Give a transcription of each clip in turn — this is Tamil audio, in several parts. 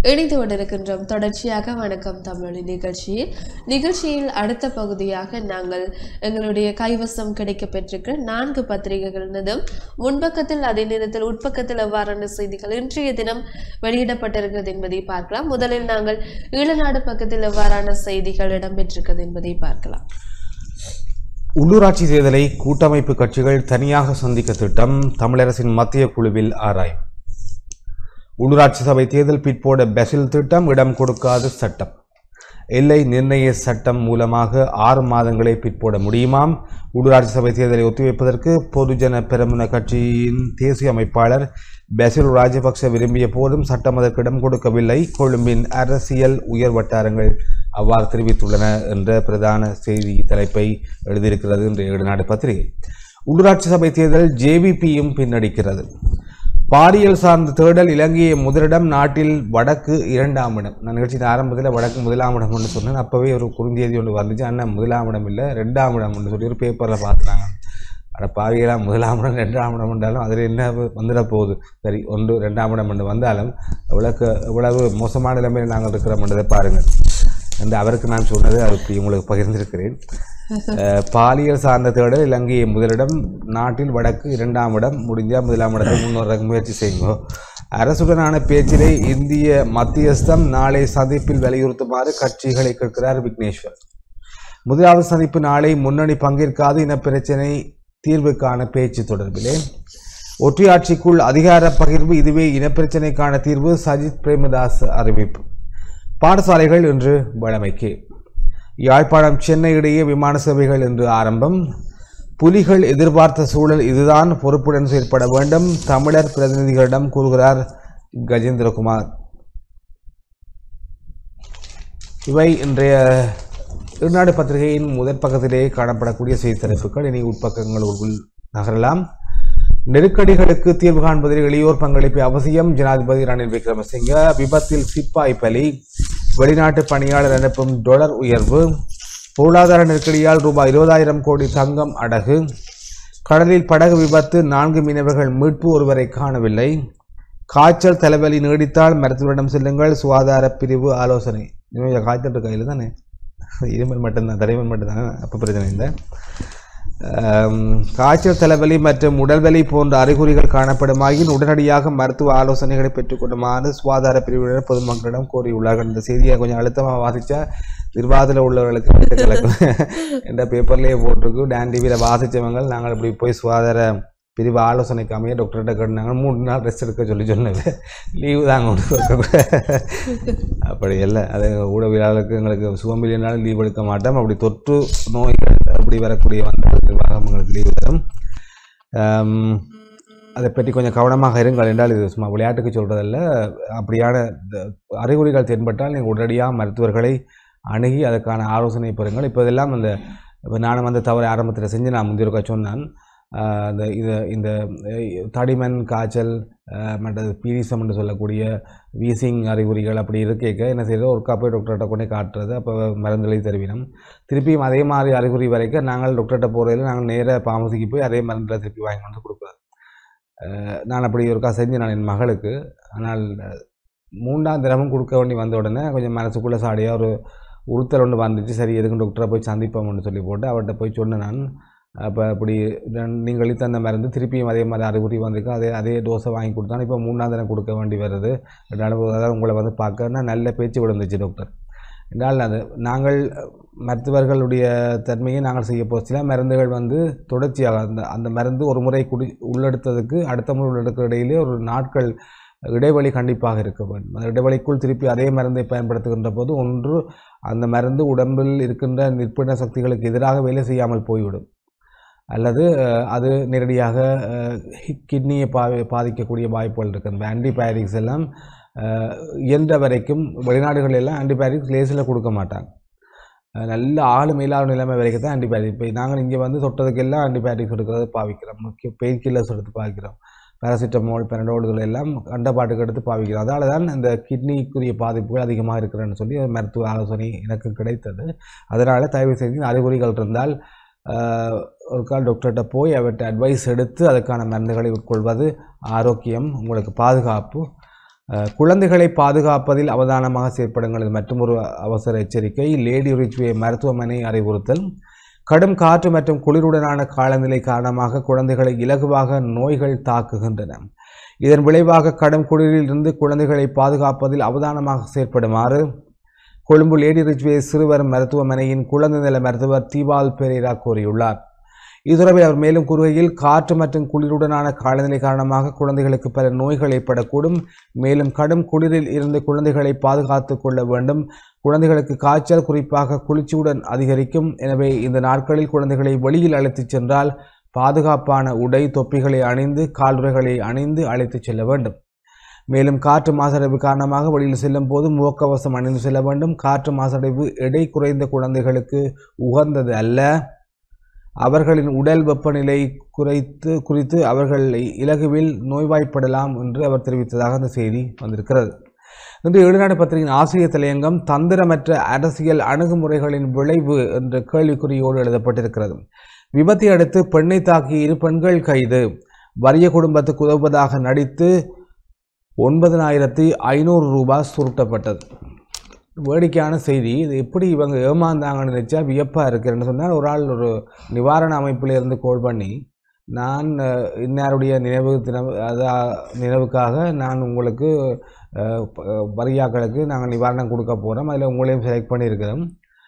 இணைந்து கொண்டிருக்கின்றோம் தொடர்ச்சியாக வணக்கம் தமிழ் நிகழ்ச்சி நிகழ்ச்சியில் அடுத்த பகுதியாக நாங்கள் எங்களுடைய கைவசம் கிடைக்க பெற்றிருக்கிற நான்கு பத்திரிகைகளினதும் முன்பக்கத்தில் அதே நேரத்தில் உட்பக்கத்தில் எவ்வாறான செய்திகள் இன்றைய தினம் வெளியிடப்பட்டிருக்கிறது என்பதை பார்க்கலாம் முதலில் நாங்கள் ஈழநாடு பக்கத்தில் எவ்வாறான செய்திகள் இடம்பெற்றிருக்கிறது என்பதை பார்க்கலாம் உள்ளூராட்சி தேர்தலை கூட்டமைப்பு கட்சிகள் தனியாக சந்திக்க திட்டம் தமிழரசின் மத்திய குழுவில் ஆராய்வு உள்ளூராட்சி சபை தேர்தல் பிற்போட பெசில் திட்டம் இடம் கொடுக்காத சட்டம் எல்லை நிர்ணய சட்டம் மூலமாக ஆறு மாதங்களை பிற்போட முடியுமாம் உள்ளூராட்சி சபை தேர்தலை ஒத்திவைப்பதற்கு பொதுஜன பெரமுன கட்சியின் தேசிய அமைப்பாளர் பெசில் ராஜபக்ச விரும்பிய போதும் சட்டம் அதற்கு இடம் கொடுக்கவில்லை கொழும்பின் அரசியல் உயர் வட்டாரங்கள் அவ்வாறு தெரிவித்துள்ளன என்ற பிரதான செய்தி தலைப்பை எழுதியிருக்கிறது இன்றைய ஏடுநாடு பத்திரிகை உள்ளூராட்சி சபை தேர்தல் ஜேவிபியும் பின்னடிக்கிறது பாலியல் சார்ந்த தேடல் இலங்கையை முதலிடம் நாட்டில் வடக்கு இரண்டாம் இடம் நான் நிகழ்ச்சியின் ஆரம்பத்தில் வடக்கு முதலாம் இடம் ஒன்று சொன்னேன் அப்போவே ஒரு குறுந்தேதி ஒன்று வந்துச்சு அண்ணன் முதலாம் இடம் இல்லை ரெண்டாம் இடம் ஒன்று சொல்லி ஒரு பேப்பரில் பார்த்துட்டாங்க அட பாவியெல்லாம் முதலாம் இடம் ரெண்டாம் இடம் என்றாலும் அதில் என்ன வந்துட போகுது சரி ஒன்று ரெண்டாம் இடம் என்று வந்தாலும் எவ்வளவு எவ்வளவு மோசமான நிலைமையில் நாங்கள் இருக்கிறோம்ன்றதை பாருங்கள் என்று அவருக்கு நான் சொன்னது அது இப்படி உங்களுக்கு பகிர்ந்திருக்கிறேன் அஹ், பாலியல் சார்ந்த தேடல் இலங்கையை முதலிடம் நாட்டில் வடக்கு இரண்டாம் இடம் முடிஞ்சால் முதலாம் இடத்தை முன்னோருக்கு முயற்சி செய்யுங்க அரசுடனான பேச்சிலே இந்திய மத்தியஸ்தம் நாளை சந்திப்பில் வலியுறுத்துமாறு கட்சிகளை கேட்கிறார் விக்னேஸ்வர் முதலாவது சந்திப்பு நாளை முன்னணி பங்கேற்காது இனப்பிரச்சினை தீர்வுக்கான பேச்சு தொடர்பிலே ஒற்றையாட்சிக்குள் அதிகார பகிர்வு இதுவே இனப்பிரச்சினைக்கான தீர்வு சஜித் பிரேமதாஸ் அறிவிப்பு பாடசாலைகள் இன்று வழமைக்கு யாழ்ப்பாணம் சென்னை இடையே விமான சேவைகள் இன்று ஆரம்பம் புலிகள் எதிர்பார்த்த சூழல் இதுதான் பொறுப்புடன் செயற்பட வேண்டும் தமிழர் பிரதிநிதிகளிடம் கூறுகிறார் கஜேந்திரகுமார் இவை இன்றைய திருநாடு பத்திரிகையின் முதற் பக்கத்திலே காணப்படக்கூடிய செய்தி தலைப்புகள் இனி உட்பக்கங்களுக்குள் நகரலாம் நெருக்கடிகளுக்கு தீர்வு காண்பதில் இளையோர் பங்களிப்பு அவசியம் ஜனாதிபதி ரணில் விக்ரமசிங்க விபத்தில் சிப்பாய் பலி வெளிநாட்டு பணியாளர் அனுப்பும் டொலர் உயர்வு பொருளாதார நெருக்கடியால் ரூபாய் இருபதாயிரம் கோடி தங்கம் அடகு கடலில் படகு விபத்து நான்கு மீனவர்கள் மீட்பு ஒருவரை காணவில்லை காய்ச்சல் தலைவலி நீடித்தால் மருத்துவரிடம் செல்லுங்கள் சுகாதார பிரிவு ஆலோசனை இனிமே காய்ச்சல் இருக்க கையில் தானே இருமல் மட்டும்தான் தலைவல் மட்டும்தானே அப்போ பிரச்சனை இல்லை ஆம், காய்ச்சல் தலைவலி மற்றும் உடல்வலி போன்ற அறிகுறிகள் காணப்படுமாயின் உடனடியாக மருத்துவ ஆலோசனைகளை பெற்றுக்கொள்ளுமாறு சுகாதார பிரிவினர் பொதுமக்களிடம் கோரியுள்ளார்கள் இந்த செய்தியை கொஞ்சம் அழுத்தமாக வாசித்தா நிர்வாகத்தில் உள்ளவர்களுக்கு வந்து கலக்கும் என்ற பேப்பர்லேயே போட்டிருக்கு டான் டிவியில் வாசித்தவங்க நாங்கள் இப்படி போய் சுகாதார பிரிவு ஆலோசனைக்கு அமைய டாக்டர்கிட்ட கேட்டாங்க மூணு நாள் ரெஸ்ட் எடுக்க சொல்லி சொன்னது லீவு தாங்க கொடுக்க அப்படி இல்லை அது ஊடகவியலாளருக்கு எங்களுக்கு சுகம் இல்லைனாலும் லீவ் எடுக்க மாட்டோம் அப்படி தொற்று நோய்கள் அப்படி வரக்கூடிய வந்தால் நிர்வாகம் எங்களுக்கு லீவு தரும் ஆம், அதை பற்றி கொஞ்சம் கவனமாக இருங்கள் என்றால் இது சும்மா விளையாட்டுக்கு சொல்கிறதல்ல அப்படியான த- அறிகுறிகள் தென்பட்டால் நீங்கள் உடனடியாக மருத்துவர்களை அணுகி அதற்கான ஆலோசனை பெறுங்கள் இப்போ இதெல்லாம் அந்த இப்போ நானும் வந்து தவறு ஆரம்பத்தில் செஞ்சு நான் முந்திருக்க சொன்னேன் ஆஹ் அந்த இது இந்த அஹ், தடிமன் காய்ச்சல் ஆஹ், மற்றது பீரிசம் என்று சொல்லக்கூடிய வீசிங் அறிகுறிகள் அப்படி இருக்கேக்க என்ன செய்யறது ஒரு போய் டாக்டர்கிட்ட கொண்டு போய் காட்டுறது அப்போ மருந்துகளை தருவினோம் திருப்பியும் அதே மாதிரி அறிகுறி வரைக்கும் நாங்கள் டாக்டர்கிட்ட போகிறதில் நாங்கள் நேராக பாமசிக்கு போய் அதே மருந்தில் திருப்பி வாங்கி வந்து கொடுக்குறது ஆஹ், நான் அப்படி ஒருக்கா செஞ்சு நான் என் மகளுக்கு ஆனால் அஹ், மூன்றாம் தினமும் கொடுக்க வேண்டி வந்த உடனே கொஞ்சம் மனசுக்குள்ளே சாடியாக ஒரு உறுத்தல் ஒன்று வந்துச்சு சரி எதுக்கும் டாக்டரை போய் சந்திப்போம்னு சொல்லி போட்டு அவர்கிட்ட போய் சொன்னேன் நான் அப்போ அப்படி ரெண்- நீங்கள் அளித்த அந்த மருந்து திருப்பியும் அதே மாதிரி அறிகுறி வந்திருக்கு அதே அதே டோஸை வாங்கி கொடுத்தாலும் இப்போ மூணாம் தினம் கொடுக்க வேண்டி வருது அனுபவம் அதாவது உங்களை வந்து பார்க்கறனா நல்ல பேச்சு விழுந்துச்சு டாக்டர் என்றால் அது நாங்கள் மருத்துவர்களுடைய தன்மையை நாங்கள் செய்ய போக சில மருந்துகள் வந்து தொடர்ச்சியாக அந்த அந்த மருந்து ஒரு முறை குடி உள்ளெடுத்ததுக்கு அடுத்த முறை உள்ளெடுக்கிற இடையிலே ஒரு நாட்கள் இடைவெளி கண்டிப்பாக இருக்க வேண்டும் அந்த இடைவெளிக்குள் திருப்பி அதே மருந்தை பயன்படுத்துகின்ற போது ஒன்று அந்த மருந்து உடம்பில் இருக்கின்ற நிற்பின சக்திகளுக்கு எதிராக வேலை செய்யாமல் போய்விடும் அல்லது அஹ், அது நேரடியாக அஹ், கிட்னியை பா பாதிக்கக்கூடிய வாய்ப்புகள் இருக்குது இந்த ஆன்டிபயோட்டிக்ஸ் எல்லாம் அஹ், இயன்ற வரைக்கும் வெளிநாடுகள் எல்லாம் ஆன்டிபயோட்டிக்ஸ் லேசில் கொடுக்க மாட்டாங்க அஹ், நல்ல ஆளு மேலான நிலைமை வரைக்கும் தான் ஆன்டிபயோட்டிக் இப்போ நாங்கள் இங்கே வந்து தொட்டதுக்கெல்லாம் ஆன்டிபயோட்டிக்ஸ் எடுக்கிறது பாவிக்கிறோம் முக்கிய பெயின் கில்லர்ஸ் எடுத்து பாவிக்கிறோம் பேராசிட்டமால் பெனடோல் இதுல எல்லாம் கண்டபாட்டுக்கு எடுத்து பாவிக்கிறோம் அதனால தான் இந்த கிட்னிக்குரிய பாதிப்புகள் அதிகமாக இருக்கிறேன்னு சொல்லி மருத்துவ ஆலோசனை எனக்கு கிடைத்தது அதனால் தயவு செய்து அறிகுறிகள் இருந்தால் ஆஹ், ஒரு கால் டாக்டர்கிட்ட போய் அவர்கிட்ட அட்வைஸ் எடுத்து அதுக்கான மருந்துகளை உட்கொள்வது ஆரோக்கியம் உங்களுக்கு பாதுகாப்பு அஹ், குழந்தைகளை பாதுகாப்பதில் அவதானமாக செயற்படுங்கள் இது மற்றொரு அவசர எச்சரிக்கை லேடி ரிச்வே மருத்துவமனை அறிவுறுத்தல் கடும் காற்று மற்றும் குளிருடனான காலநிலை காரணமாக குழந்தைகளை இலகுவாக நோய்கள் தாக்குகின்றன இதன் விளைவாக கடும் குளிரில் இருந்து குழந்தைகளை பாதுகாப்பதில் அவதானமாக செயற்படுமாறு கொழும்பு லேடி ரிச்வே சிறுவர் மருத்துவமனையின் குழந்தை நல மருத்துவர் தீபால் பெரேரா கூறியுள்ளார் இது தொடர்பில் அவர் மேலும் கூறுகையில் காற்று மற்றும் குளிருடனான காலநிலை காரணமாக குழந்தைகளுக்கு பல நோய்கள் ஏற்படக்கூடும் மேலும் கடும் குளிரில் இருந்து குழந்தைகளை பாதுகாத்துக் கொள்ள வேண்டும் குழந்தைகளுக்கு காய்ச்சல் குறிப்பாக குளிர்ச்சியுடன் அதிகரிக்கும் எனவே இந்த நாட்களில் குழந்தைகளை வெளியில் அழைத்துச் சென்றால் பாதுகாப்பான உடை தொப்பிகளை அணிந்து கால்துறைகளை அணிந்து அழைத்துச் செல்ல வேண்டும் மேலும் காற்று மாசடைவு காரணமாக வெளியில் செல்லும் போது முகக்கவசம் அணிந்து செல்ல வேண்டும் காற்று மாசடைவு எடை குறைந்த குழந்தைகளுக்கு உகந்தது அல்ல அவர்களின் உடல் வெப்பநிலை குறைத்து குறித்து அவர்கள் இலகுவில் நோய்வாய்ப்படலாம் என்று அவர் தெரிவித்ததாக அந்த செய்தி வந்திருக்கிறது இன்று ஈடுநாடு பத்திரிகையின் ஆசிரியர் தலையங்கம் தந்திரமற்ற அரசியல் அணுகுமுறைகளின் விளைவு என்ற கேள்விக்குறியோடு எழுதப்பட்டிருக்கிறது விபத்தை அடுத்து பெண்ணை தாக்கிய இரு பெண்கள் கைது வறிய குடும்பத்துக்கு உதவுவதாக நடித்து ஒன்பதனாயிரத்தி ஐநூறு ரூபாய் சுருட்டப்பட்டது வேடிக்கையான செய்தி இது எப்படி இவங்க ஏமாந்தாங்கன்னு நினச்சா வியப்பாக இருக்குன்னு சொன்னால் ஒரு ஆள் ஒரு நிவாரண அமைப்பில் இருந்து கோல் பண்ணி நான் அஹ், இன்னாருடைய நினைவு தினம் அதா நினைவுக்காக நான் உங்களுக்கு அஹ், ப- வரியாக்களுக்கு நாங்கள் நிவாரணம் கொடுக்க போகிறோம் அதில் உங்களையும் செலக்ட் பண்ணியிருக்கிறோம்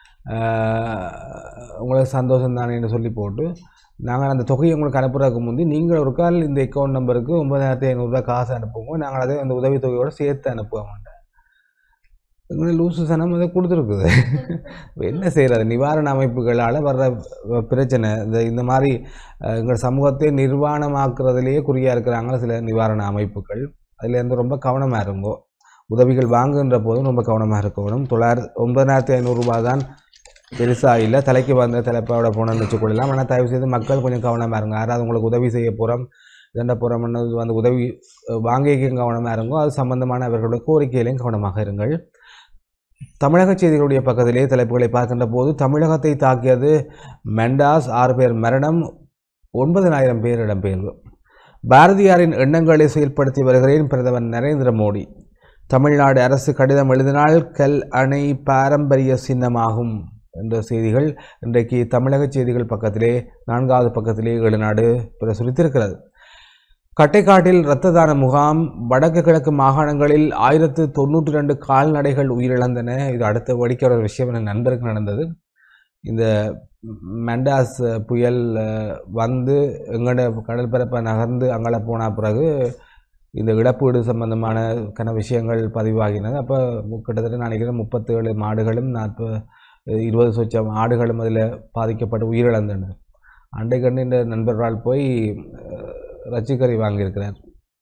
அஹ், உங்களுக்கு சந்தோஷம் தானேன்னு சொல்லி போட்டு நாங்கள் அந்த தொகையை உங்களுக்கு அனுப்புறதுக்கு முந்தி நீங்கள் ஒரு கால் இந்த அக்கௌண்ட் நம்பருக்கு ஒன்பதாயிரத்தி ஐநூறுரூவா காசு அனுப்புவோம் நாங்கள் அதை அந்த உதவித்தொகையோடு சேர்த்து அனுப்புவோம் எங்களை லூசு சனம் அதை கொடுத்துருக்குது இப்ப என்ன செய்கிறது நிவாரண அமைப்புகளால் வர்ற வ- பிரச்சனை இந்த இந்த மாதிரி அஹ், எங்கள் சமூகத்தை நிர்வாணமாக்குறதுலேயே குறியாக இருக்கிறாங்க சில நிவாரண அமைப்புகள் அதில் இருந்து ரொம்ப கவனமாக இருங்கோ உதவிகள் வாங்குகின்ற போதும் ரொம்ப கவனமாக இருக்கணும் தொள்ளாயிரத்தி ஒன்பதாயிரத்தி ஐநூறுரூபா தான் பெருசாக இல்லை தலைக்கு வந்த தலைப்போட போனோம்னு வச்சுக்கொள்ளலாம் ஆனால் தயவு செய்து மக்கள் கொஞ்சம் கவனமாக இருங்க யாராவது உங்களுக்கு உதவி செய்ய போகிறோம் இதண்ட போகிறோம்னு வந்து உதவி அஹ், வாங்கிக்கும் கவனமாக இருங்கோ அது சம்பந்தமான அவர்களுடைய கோரிக்கையிலையும் கவனமாக இருங்கள் தமிழக செய்திகளுடைய பக்கத்திலே தலைப்புகளை பார்க்கின்ற போது தமிழகத்தை தாக்கியது மெண்டாஸ் ஆறு பேர் மரணம் ஒன்பதனாயிரம் பேர் இடம்பெயர்வு பாரதியாரின் எண்ணங்களை செயல்படுத்தி வருகிறேன் பிரதமர் நரேந்திர மோடி தமிழ்நாடு அரசு கடிதம் எழுதினால் கல் அணை பாரம்பரிய சின்னமாகும் என்ற செய்திகள் இன்றைக்கு தமிழக செய்திகள் பக்கத்திலே நான்காவது பக்கத்திலே எழுநாடு பிரசுரித்திருக்கிறது கட்டைக்காட்டில் இரத்த தான முகாம் வடக்கு கிழக்கு மாகாணங்களில் ஆயிரத்து தொண்ணூற்றி ரெண்டு கால்நடைகள் உயிரிழந்தன இது அடுத்த வடிக்கிற ஒரு விஷயம் என் நண்பருக்கு நடந்தது இந்த மெண்டாஸ் புயல் அஹ், வந்து எங்களோட கடல் பரப்பை நகர்ந்து அங்கே போன பிறகு இந்த இழப்பீடு சம்பந்தமான கன விஷயங்கள் பதிவாகினது அப்போ கிட்டத்தட்ட நான் நினைக்கிறேன் முப்பத்தேழு மாடுகளும் நாற்பது இருபது சொச்சம் ஆடுகளும் அதில் பாதிக்கப்பட்டு உயிரிழந்தன அண்டை கண்டு இந்த நண்பர்களால் போய் அஹ், ரச்சிக்கறி வாங்கியிருக்கிறார்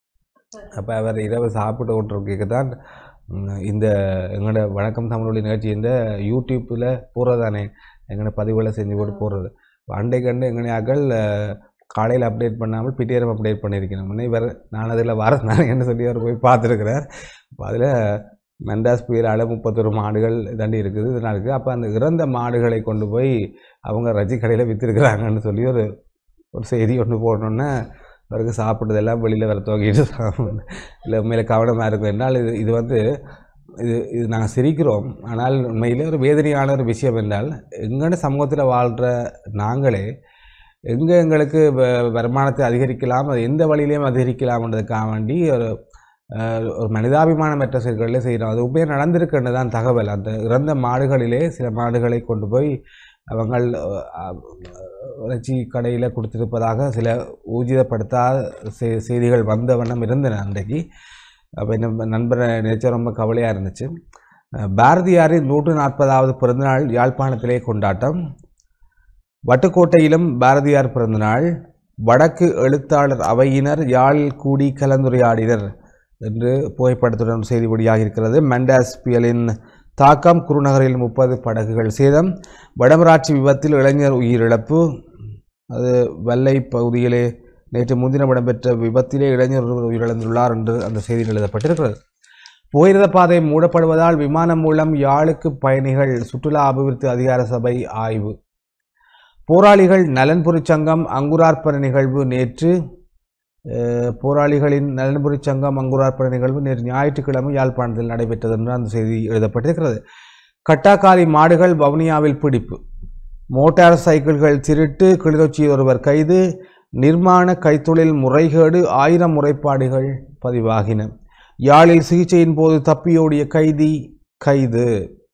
அப்போ அவர் இரவு சாப்பிட்டு கொண்டிருக்க தான் ம், இந்த எங்களோட வணக்கம் தமிழொலி நிகழ்ச்சி இந்த யூடியூப்பில் போடுறதானே எங்களோட பதிவுகளை செஞ்சு போட்டு போடுறது அண்டை கண்டு எங்கனையாக்கள் காலையில் அப்டேட் பண்ணாமல் பிடிஆர் அப்டேட் பண்ணியிருக்கிறேன் முன்னே வேறு நான் அதில் வரதுனால சொல்லி அவர் போய் பார்த்துருக்கிறார் அப்போ அதில் மெண்டாஸ் புயலால் முப்பத்தொரு மாடுகள் தாண்டி இருக்குது இதெல்லாம் இருக்குது அப்போ அந்த இறந்த மாடுகளை கொண்டு போய் அவங்க ரஜி கடையில் விற்றுருக்குறாங்கன்னு சொல்லி ஒரு ஒரு செய்தி ஒன்று போடணுன்னா அவருக்கு சாப்பிட்டதெல்லாம் வெளியில் வர துவங்கிட்டு இல்லை உண்மையில் கவனமாக இருக்கும் என்றால் இது இது வந்து இது இது நாங்கள் சிரிக்கிறோம் ஆனால் உண்மையிலே ஒரு வேதனையான ஒரு விஷயம் என்றால் எங்களோட சமூகத்தில் வாழ்கிற நாங்களே எங்கே எங்களுக்கு வ- வருமானத்தை அதிகரிக்கலாம் அது எந்த வழியிலையும் அதிகரிக்கலாம்ன்றதுக்காக வேண்டி ஒரு அஹ், ஒரு மனிதாபிமானமற்ற செயல்களிலே செய்கிறோம் அது உண்மையாக நடந்திருக்குன்னு தான் தகவல் அந்த இறந்த மாடுகளிலே சில மாடுகளை கொண்டு போய் அவங்கள் அஹ், இறைச்சி கடையில் கொடுத்திருப்பதாக சில ஊர்ஜிதப்படுத்தாத செ- செய்திகள் வந்த வண்ணம் இருந்தன அன்றைக்கு அப்போ நம்ம நண்பரை நினைச்சா ரொம்ப கவலையாக இருந்துச்சு அஹ், பாரதியாரின் நூற்று நாற்பதாவது பிறந்தநாள் யாழ்ப்பாணத்திலே கொண்டாட்டம் வட்டுக்கோட்டையிலும் பாரதியார் பிறந்தநாள் வடக்கு எழுத்தாளர் அவையினர் யாழில் கூடி கலந்துரையாடினர் என்று புகைப்படத்துடன் ஒரு செய்தி வெளியாகி இருக்கிறது மெண்டாஸ் புயலின் தாக்கம் குருநகரில் முப்பது படகுகள் சேதம் வடமராட்சி விபத்தில் இளைஞர் உயிரிழப்பு அது வெள்ளை பகுதியிலே நேற்று முன்தினம் இடம்பெற்ற விபத்திலே இளைஞர் ஒருவர் உயிரிழந்துள்ளார் என்று அந்த செய்தியில் எழுதப்பட்டிருக்கிறது புகையிரத பாதை மூடப்படுவதால் விமானம் மூலம் யாழுக்கு பயணிகள் சுற்றுலா அபிவிருத்தி அதிகார சபை ஆய்வு போராளிகள் நலன்புரி சங்கம் அங்குரார்ப்பண நிகழ்வு நேற்று அஹ், போராளிகளின் நலன்புரி சங்கம் அங்குரார்ப்பண நிகழ்வு நேற்று ஞாயிற்றுக்கிழமை யாழ்ப்பாணத்தில் நடைபெற்றது என்று அந்த செய்தி எழுதப்பட்டிருக்கிறது கட்டாக்காரி மாடுகள் வவுனியாவில் பிடிப்பு மோட்டார் சைக்கிள்கள் திருட்டு கிளிநொச்சியில் ஒருவர் கைது நிர்மாண கைத்தொழில் முறைகேடு ஆயிரம் முறைப்பாடுகள் பதிவாகின யாழில் சிகிச்சையின் போது தப்பியோடிய கைதி கைது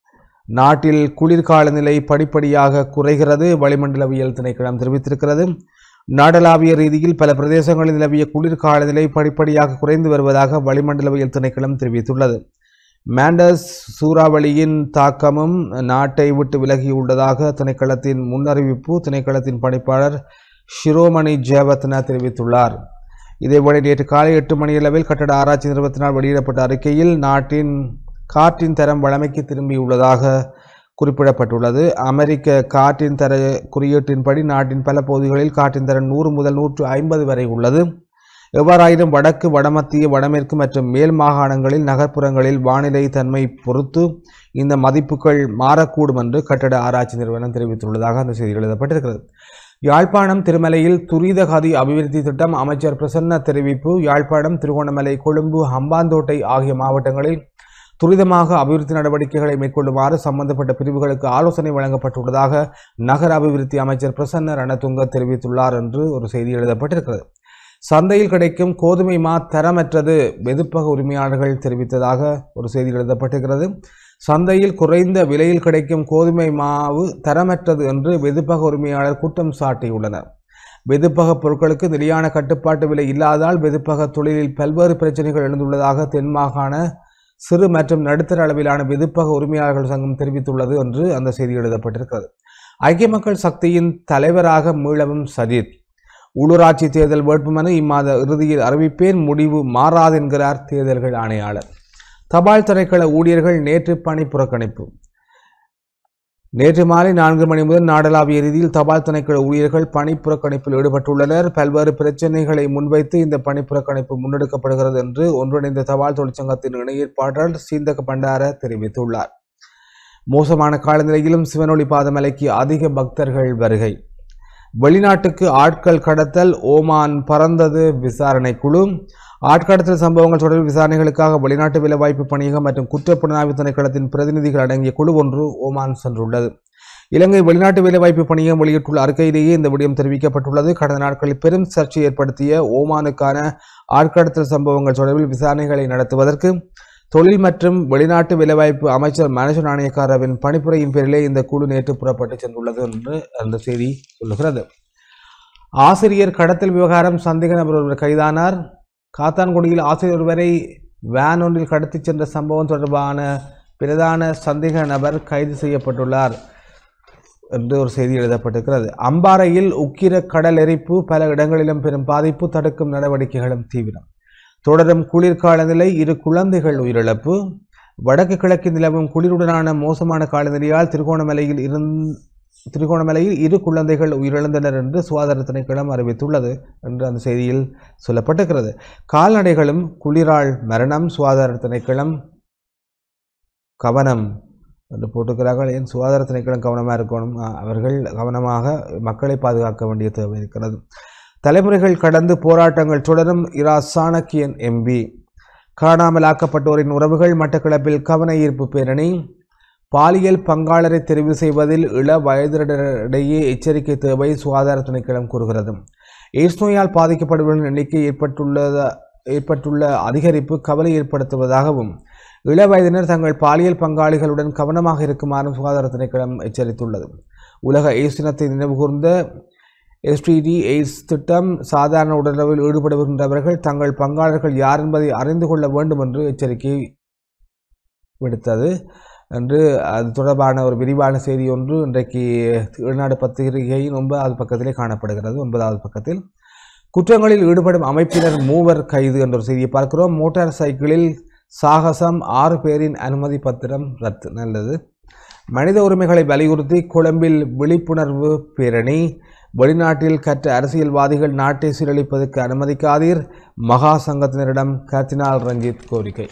நாட்டில் குளிர்கால நிலை படிப்படியாக குறைகிறது வளிமண்டலவியல் திணைக்களம் தெரிவித்திருக்கிறது நாடளாவிய ரீதியில் பல பிரதேசங்களில் நிலவிய குளிர்கால நிலை படிப்படியாக குறைந்து வருவதாக வளிமண்டலவியல் திணைக்களம் தெரிவித்துள்ளது மாண்டஸ் சூறாவளியின் தாக்கமும் நாட்டை விட்டு விலகியுள்ளதாக திணைக்களத்தின் முன்னறிவிப்பு திணைக்களத்தின் பணிப்பாளர் ஷிரோமணி ஜெயவர்தன தெரிவித்துள்ளார் இதேவேளை நேற்று காலை எட்டு மணியளவில் கட்டட ஆராய்ச்சி நிறுவனத்தினால் வெளியிடப்பட்ட அறிக்கையில் நாட்டின் காற்றின் தரம் வழமைக்கு திரும்பியுள்ளதாக குறிப்பிடப்பட்டுள்ளது அமெரிக்க காற்றின் தர குறியீட்டின்படி நாட்டின் பல பகுதிகளில் காற்றின் தரம் நூறு முதல் நூற்று ஐம்பது வரை உள்ளது எவ்வாறாயினும் வடக்கு வடமத்திய வடமேற்கு மற்றும் மேல் மாகாணங்களில் நகர்ப்புறங்களில் வானிலை தன்மை பொறுத்து இந்த மதிப்புகள் மாறக்கூடும் என்று கட்டட ஆராய்ச்சி நிறுவனம் தெரிவித்துள்ளதாக அந்த செய்தி எழுதப்பட்டிருக்கிறது யாழ்ப்பாணம் திருமலையில் துரித கதி அபிவிருத்தி திட்டம் அமைச்சர் பிரசன்ன தெரிவிப்பு யாழ்ப்பாணம் திருகோணமலை கொழும்பு ஹம்பாந்தோட்டை ஆகிய மாவட்டங்களில் துரிதமாக அபிவிருத்தி நடவடிக்கைகளை மேற்கொள்ளுமாறு சம்பந்தப்பட்ட பிரிவுகளுக்கு ஆலோசனை வழங்கப்பட்டுள்ளதாக நகர அபிவிருத்தி அமைச்சர் பிரசன்ன ரணதுங்க தெரிவித்துள்ளார் என்று ஒரு செய்தி எழுதப்பட்டிருக்கிறது சந்தையில் கிடைக்கும் கோதுமை மா தரமற்றது வெதுப்பக உரிமையாளர்கள் தெரிவித்ததாக ஒரு செய்தி எழுதப்பட்டிருக்கிறது சந்தையில் குறைந்த விலையில் கிடைக்கும் கோதுமை மாவு தரமற்றது என்று வெதுப்பக உரிமையாளர் குற்றம் சாட்டியுள்ளனர் வெதுப்பக பொருட்களுக்கு நிலையான கட்டுப்பாட்டு விலை இல்லாததால் வெதுப்பக தொழிலில் பல்வேறு பிரச்சனைகள் எழுந்துள்ளதாக தென் மாகாண சிறு மற்றும் நடுத்தர அளவிலான வெதுப்பக உரிமையாளர்கள் சங்கம் தெரிவித்துள்ளது என்று அந்த செய்தி எழுதப்பட்டிருக்கிறது ஐக்கிய மக்கள் சக்தியின் தலைவராக மீளவும் சஜித் உள்ளூராட்சி தேர்தல் வேட்புமனு இம்மாத இறுதியில் அறிவிப்பேன் முடிவு மாறாது என்கிறார் தேர்தல்கள் ஆணையாளர் தபால் திணைக்கள ஊழியர்கள் நேற்று பணி புறக்கணிப்பு நேற்று மாலை நான்கு மணி முதல் நாடளாவிய ரீதியில் தபால் திணைக்கள ஊழியர்கள் பணி புறக்கணிப்பில் ஈடுபட்டுள்ளனர் பல்வேறு பிரச்சினைகளை முன்வைத்து இந்த பணி புறக்கணிப்பு முன்னெடுக்கப்படுகிறது என்று ஒன்றிணைந்த தபால் தொழிற்சங்கத்தின் இணையேற்பாட்டாளர் சீந்தக பண்டார தெரிவித்துள்ளார் மோசமான காலநிலையிலும் சிவனொளி பாதமலைக்கு அதிக பக்தர்கள் வருகை வெளிநாட்டுக்கு ஆட்கள் கடத்தல் ஓமான் பறந்தது விசாரணை குழு ஆட்கடத்தல் சம்பவங்கள் தொடர்பில் விசாரணைகளுக்காக வெளிநாட்டு வேலைவாய்ப்பு பணியகம் மற்றும் குற்றப்புலனாய்வு திணைக்களத்தின் பிரதிநிதிகள் அடங்கிய குழு ஒன்று ஓமான் சென்றுள்ளது இலங்கை வெளிநாட்டு வேலைவாய்ப்பு பணியகம் வெளியிட்டுள்ள அறிக்கையிலேயே இந்த விடயம் தெரிவிக்கப்பட்டுள்ளது கடந்த நாட்களில் பெரும் சர்ச்சை ஏற்படுத்திய ஓமானுக்கான ஆட்கடத்தல் சம்பவங்கள் தொடர்பில் விசாரணைகளை நடத்துவதற்கு தொழில் மற்றும் வெளிநாட்டு வேலைவாய்ப்பு அமைச்சர் மனுஷ நாணயக்காரவின் பணிப்புரையின் பேரிலே இந்த குழு நேற்று புறப்பட்டு சென்றுள்ளது என்று அந்த செய்தி சொல்லுகிறது ஆசிரியர் கடத்தல் விவகாரம் சந்தேக நபர் ஒருவர் கைதானார் காத்தான்குடியில் ஆசிரியர் ஒருவரை வேன் ஒன்றில் கடத்திச் சென்ற சம்பவம் தொடர்பான பிரதான சந்தேக நபர் கைது செய்யப்பட்டுள்ளார் என்று ஒரு செய்தி எழுதப்பட்டிருக்கிறது அம்பாறையில் உக்கிர கடல் எரிப்பு பல இடங்களிலும் பெரும் பாதிப்பு தடுக்கும் நடவடிக்கைகளும் தீவிரம் தொடரும் குளிர்கால நிலை இரு குழந்தைகள் உயிரிழப்பு வடக்கு கிழக்கு நிலவும் குளிருடனான மோசமான காலநிலையால் திருகோணமலையில் இருந் திருகோணமலையில் இரு குழந்தைகள் உயிரிழந்தனர் என்று சுகாதார திணைக்களம் அறிவித்துள்ளது என்று அந்த செய்தியில் சொல்லப்பட்டிருக்கிறது கால்நடைகளும் குளிரால் மரணம் சுகாதார திணைக்களம் கவனம் என்று போட்டிருக்கிறார்கள் ஏன் சுகாதார திணைக்களம் கவனமாக இருக்கணும் அ- அவர்கள் கவனமாக மக்களை பாதுகாக்க வேண்டிய தேவை இருக்கிறது தலைமுறைகள் கடந்து போராட்டங்கள் தொடரும் இரா சாணக்கியன் எம்பி காணாமலாக்கப்பட்டோரின் உறவுகள் மட்டக்களப்பில் கவன ஈர்ப்பு பேரணி பாலியல் பங்காளரை தெரிவு செய்வதில் இள வயதினரிடையே எச்சரிக்கை தேவை சுகாதார திணைக்களம் கூறுகிறது எய்ட்ஸ் நோயால் பாதிக்கப்படுபவர்களின் எண்ணிக்கை ஏற்பட்டுள்ளத ஏற்பட்டுள்ள அதிகரிப்பு கவலை ஏற்படுத்துவதாகவும் இள வயதினர் தங்கள் பாலியல் பங்காளிகளுடன் கவனமாக இருக்குமாறும் சுகாதார திணைக்களம் எச்சரித்துள்ளது உலக எய்ட்ஸ் தினத்தை நினைவுகூர்ந்த எஸ்டிடி எய்ட்ஸ் திட்டம் சாதாரண உடலுறவில் ஈடுபடுகின்றவர்கள் தங்கள் பங்காளர்கள் யார் என்பதை அறிந்து கொள்ள வேண்டும் என்று எச்சரிக்கை விடுத்தது என்று அது தொடர்பான ஒரு விரிவான செய்தி ஒன்று இன்றைக்கு வெளிநாடு பத்திரிகையின் ஒன்பதாவது பக்கத்திலே காணப்படுகிறது ஒன்பதாவது பக்கத்தில் குற்றங்களில் ஈடுபடும் அமைப்பினர் மூவர் கைது என்ற ஒரு செய்தியை பார்க்கிறோம் மோட்டார் சைக்கிளில் சாகசம் ஆறு பேரின் அனுமதி பத்திரம் ரத்து நல்லது மனித உரிமைகளை வலியுறுத்தி கொழும்பில் விழிப்புணர்வு பேரணி வெளிநாட்டில் கற்ற அரசியல்வாதிகள் நாட்டை சீரழிப்பதற்கு அனுமதிக்காதீர் மகா சங்கத்தினரிடம் கர்தினால் ரஞ்சித் கோரிக்கை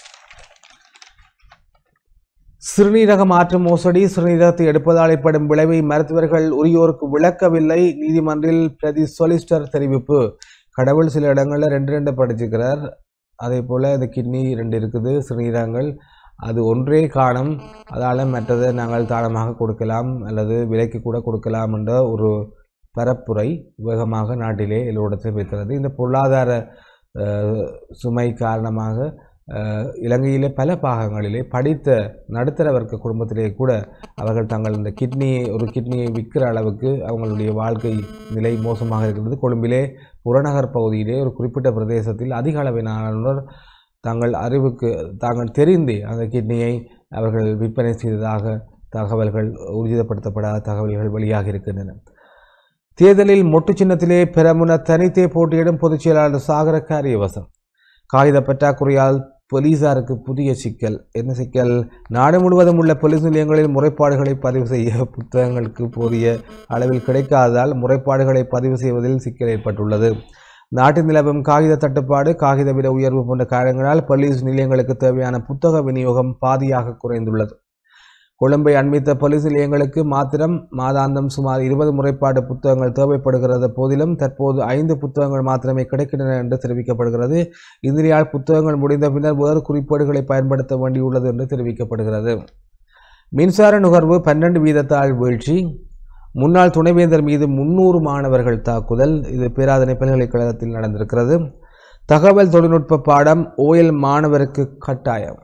சிறுநீரக மாற்று மோசடி சிறுநீரகத்தை எடுப்பதால் ஏற்படும் விளைவை மருத்துவர்கள் உரியோருக்கு விளக்கவில்லை நீதிமன்றில் பிரதி சொலிசிட்டர் தெரிவிப்பு கடவுள் சில இடங்களில் ரெண்டு ரெண்டு படிச்சிருக்கிறார் அதே போல் இந்த கிட்னி ரெண்டு இருக்குது சிறுநீரகங்கள் அது ஒன்றே காணும் அதால் மற்றதை நாங்கள் தானமாக கொடுக்கலாம் அல்லது விலைக்கு கூட கொடுக்கலாம் என்ற ஒரு பரப்புரை வேகமாக நாட்டிலே எல்லோரிடத்தில் வைக்கிறது இந்த பொருளாதார அஹ், சுமை காரணமாக அஹ், இலங்கையிலே பல பாகங்களிலே படித்த நடுத்தர வர்க்க குடும்பத்திலே கூட அவர்கள் தங்கள் இந்த கிட்னியை ஒரு கிட்னியை விற்கிற அளவுக்கு அவங்களுடைய வாழ்க்கை நிலை மோசமாக இருக்கிறது கொழும்பிலே புறநகர் பகுதியிலே ஒரு குறிப்பிட்ட பிரதேசத்தில் அதிக அளவிலானோர் தங்கள் அறிவுக்கு தாங்கள் தெரிந்தே அந்த கிட்னியை அவர்கள் விற்பனை செய்ததாக தகவல்கள் உறுதிப்படுத்தப்படாத தகவல்கள் வெளியாக இருக்கின்றன தேர்தலில் மொட்டு சின்னத்திலே பெரமுன தனித்தே போட்டியிடும் பொதுச் செயலாளர் சாகர காரியவசம் காகித பற்றாக்குறையால் போலீசாருக்கு புதிய சிக்கல் என்ன சிக்கல் நாடு முழுவதும் உள்ள போலீஸ் நிலையங்களில் முறைப்பாடுகளை பதிவு செய்ய புத்தகங்களுக்கு போதிய அளவில் கிடைக்காததால் முறைப்பாடுகளை பதிவு செய்வதில் சிக்கல் ஏற்பட்டுள்ளது நாட்டில் நிலவும் காகித தட்டுப்பாடு காகித விலை உயர்வு போன்ற காரணங்களால் போலீஸ் நிலையங்களுக்கு தேவையான புத்தக விநியோகம் பாதியாக குறைந்துள்ளது கொழும்பை அண்மித்த போலீஸ் நிலையங்களுக்கு மாத்திரம் மாதாந்தம் சுமார் இருபது முறைப்பாடு புத்தகங்கள் தேவைப்படுகிறது போதிலும் தற்போது ஐந்து புத்தகங்கள் மாத்திரமே கிடைக்கின்றன என்று தெரிவிக்கப்படுகிறது இதனால் புத்தகங்கள் முடிந்த பின்னர் வேறு குறிப்பேடுகளை பயன்படுத்த வேண்டியுள்ளது என்று தெரிவிக்கப்படுகிறது மின்சார நுகர்வு பன்னெண்டு வீதத்தால் வீழ்ச்சி முன்னாள் துணைவேந்தர் மீது முன்னூறு மாணவர்கள் தாக்குதல் இது பேராதனை பல்கலைக்கழகத்தில் நடந்திருக்கிறது தகவல் தொழில்நுட்ப பாடம் ஓயல் மாணவருக்கு கட்டாயம்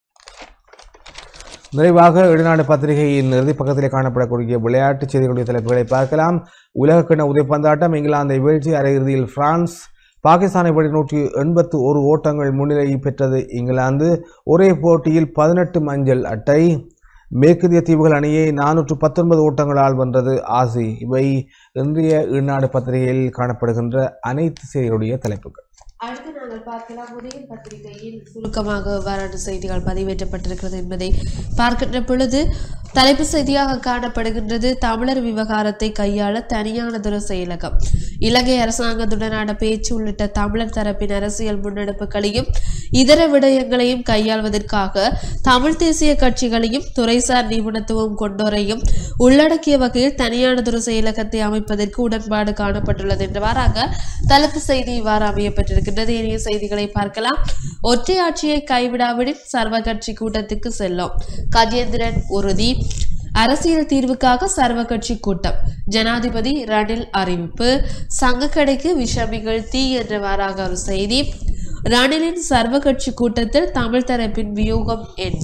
நிறைவாக இடைநாடு பத்திரிகையின் இறுதி பக்கத்திலே காணப்படக்கூடிய விளையாட்டுச் செய்திகளுடைய தலைப்புகளை பார்க்கலாம் உலகக்கிண உதைப்பந்தாட்டம் இங்கிலாந்தை வீழ்ச்சி அரையிறுதியில் பிரான்ஸ் பாகிஸ்தானை விட நூற்றி எண்பத்து ஒரு ஓட்டங்கள் முன்னிலை பெற்றது இங்கிலாந்து ஒரே போட்டியில் பதினெட்டு மஞ்சள் அட்டை மேற்கிந்திய தீவுகள் அணியை நானூற்று பத்தொன்பது ஓட்டங்களால் வென்றது ஆசி இவை இன்றைய இந்நாடு பத்திரிகையில் காணப்படுகின்ற அனைத்து செய்திகளுடைய தலைப்புகள் அடுத்து நாங்கள் பார்க்கலாம் உதயம் பத்திரிகையில் சுருக்கமாக எவ்வாறான செய்திகள் பதிவேற்றப்பட்டிருக்கிறது என்பதை பார்க்கின்ற பொழுது தலைப்பு செய்தியாக காணப்படுகின்றது தமிழர் விவகாரத்தை கையாள தனியானதொரு செயலகம் இலங்கை அரசாங்கத்துடனான பேச்சு உள்ளிட்ட தமிழர் தரப்பின் அரசியல் முன்னெடுப்புகளையும் இதர விடயங்களையும் கையாள்வதற்காக தமிழ் தேசிய கட்சிகளையும் துறைசார் நிபுணத்துவம் கொண்டோரையும் உள்ளடக்கிய வகையில் தனியானதொரு செயலகத்தை அமைப்பதற்கு உடன்பாடு காணப்பட்டுள்ளது என்றவாறாக தலைப்பு செய்தி இவ்வாறு அமையப்பட்டிருக்கின்றது இனிய செய்திகளை பார்க்கலாம் ஒற்றை ஆட்சியை கைவிடாவிடின் சர்வ கட்சி கூட்டத்துக்கு செல்லும் கஜேந்திரன் உறுதி அரசியல் தீர்வுக்காக சர்வ கட்சி கூட்டம் ஜனாதிபதி ரணில் அறிவிப்பு சங்கக்கடைக்கு விஷமிகள் தீ என்றவாறாக ஒரு செய்தி ரணிலின் சர்வ கட்சி கூட்டத்தில் தமிழ் தரப்பின் வியூகம் என்ன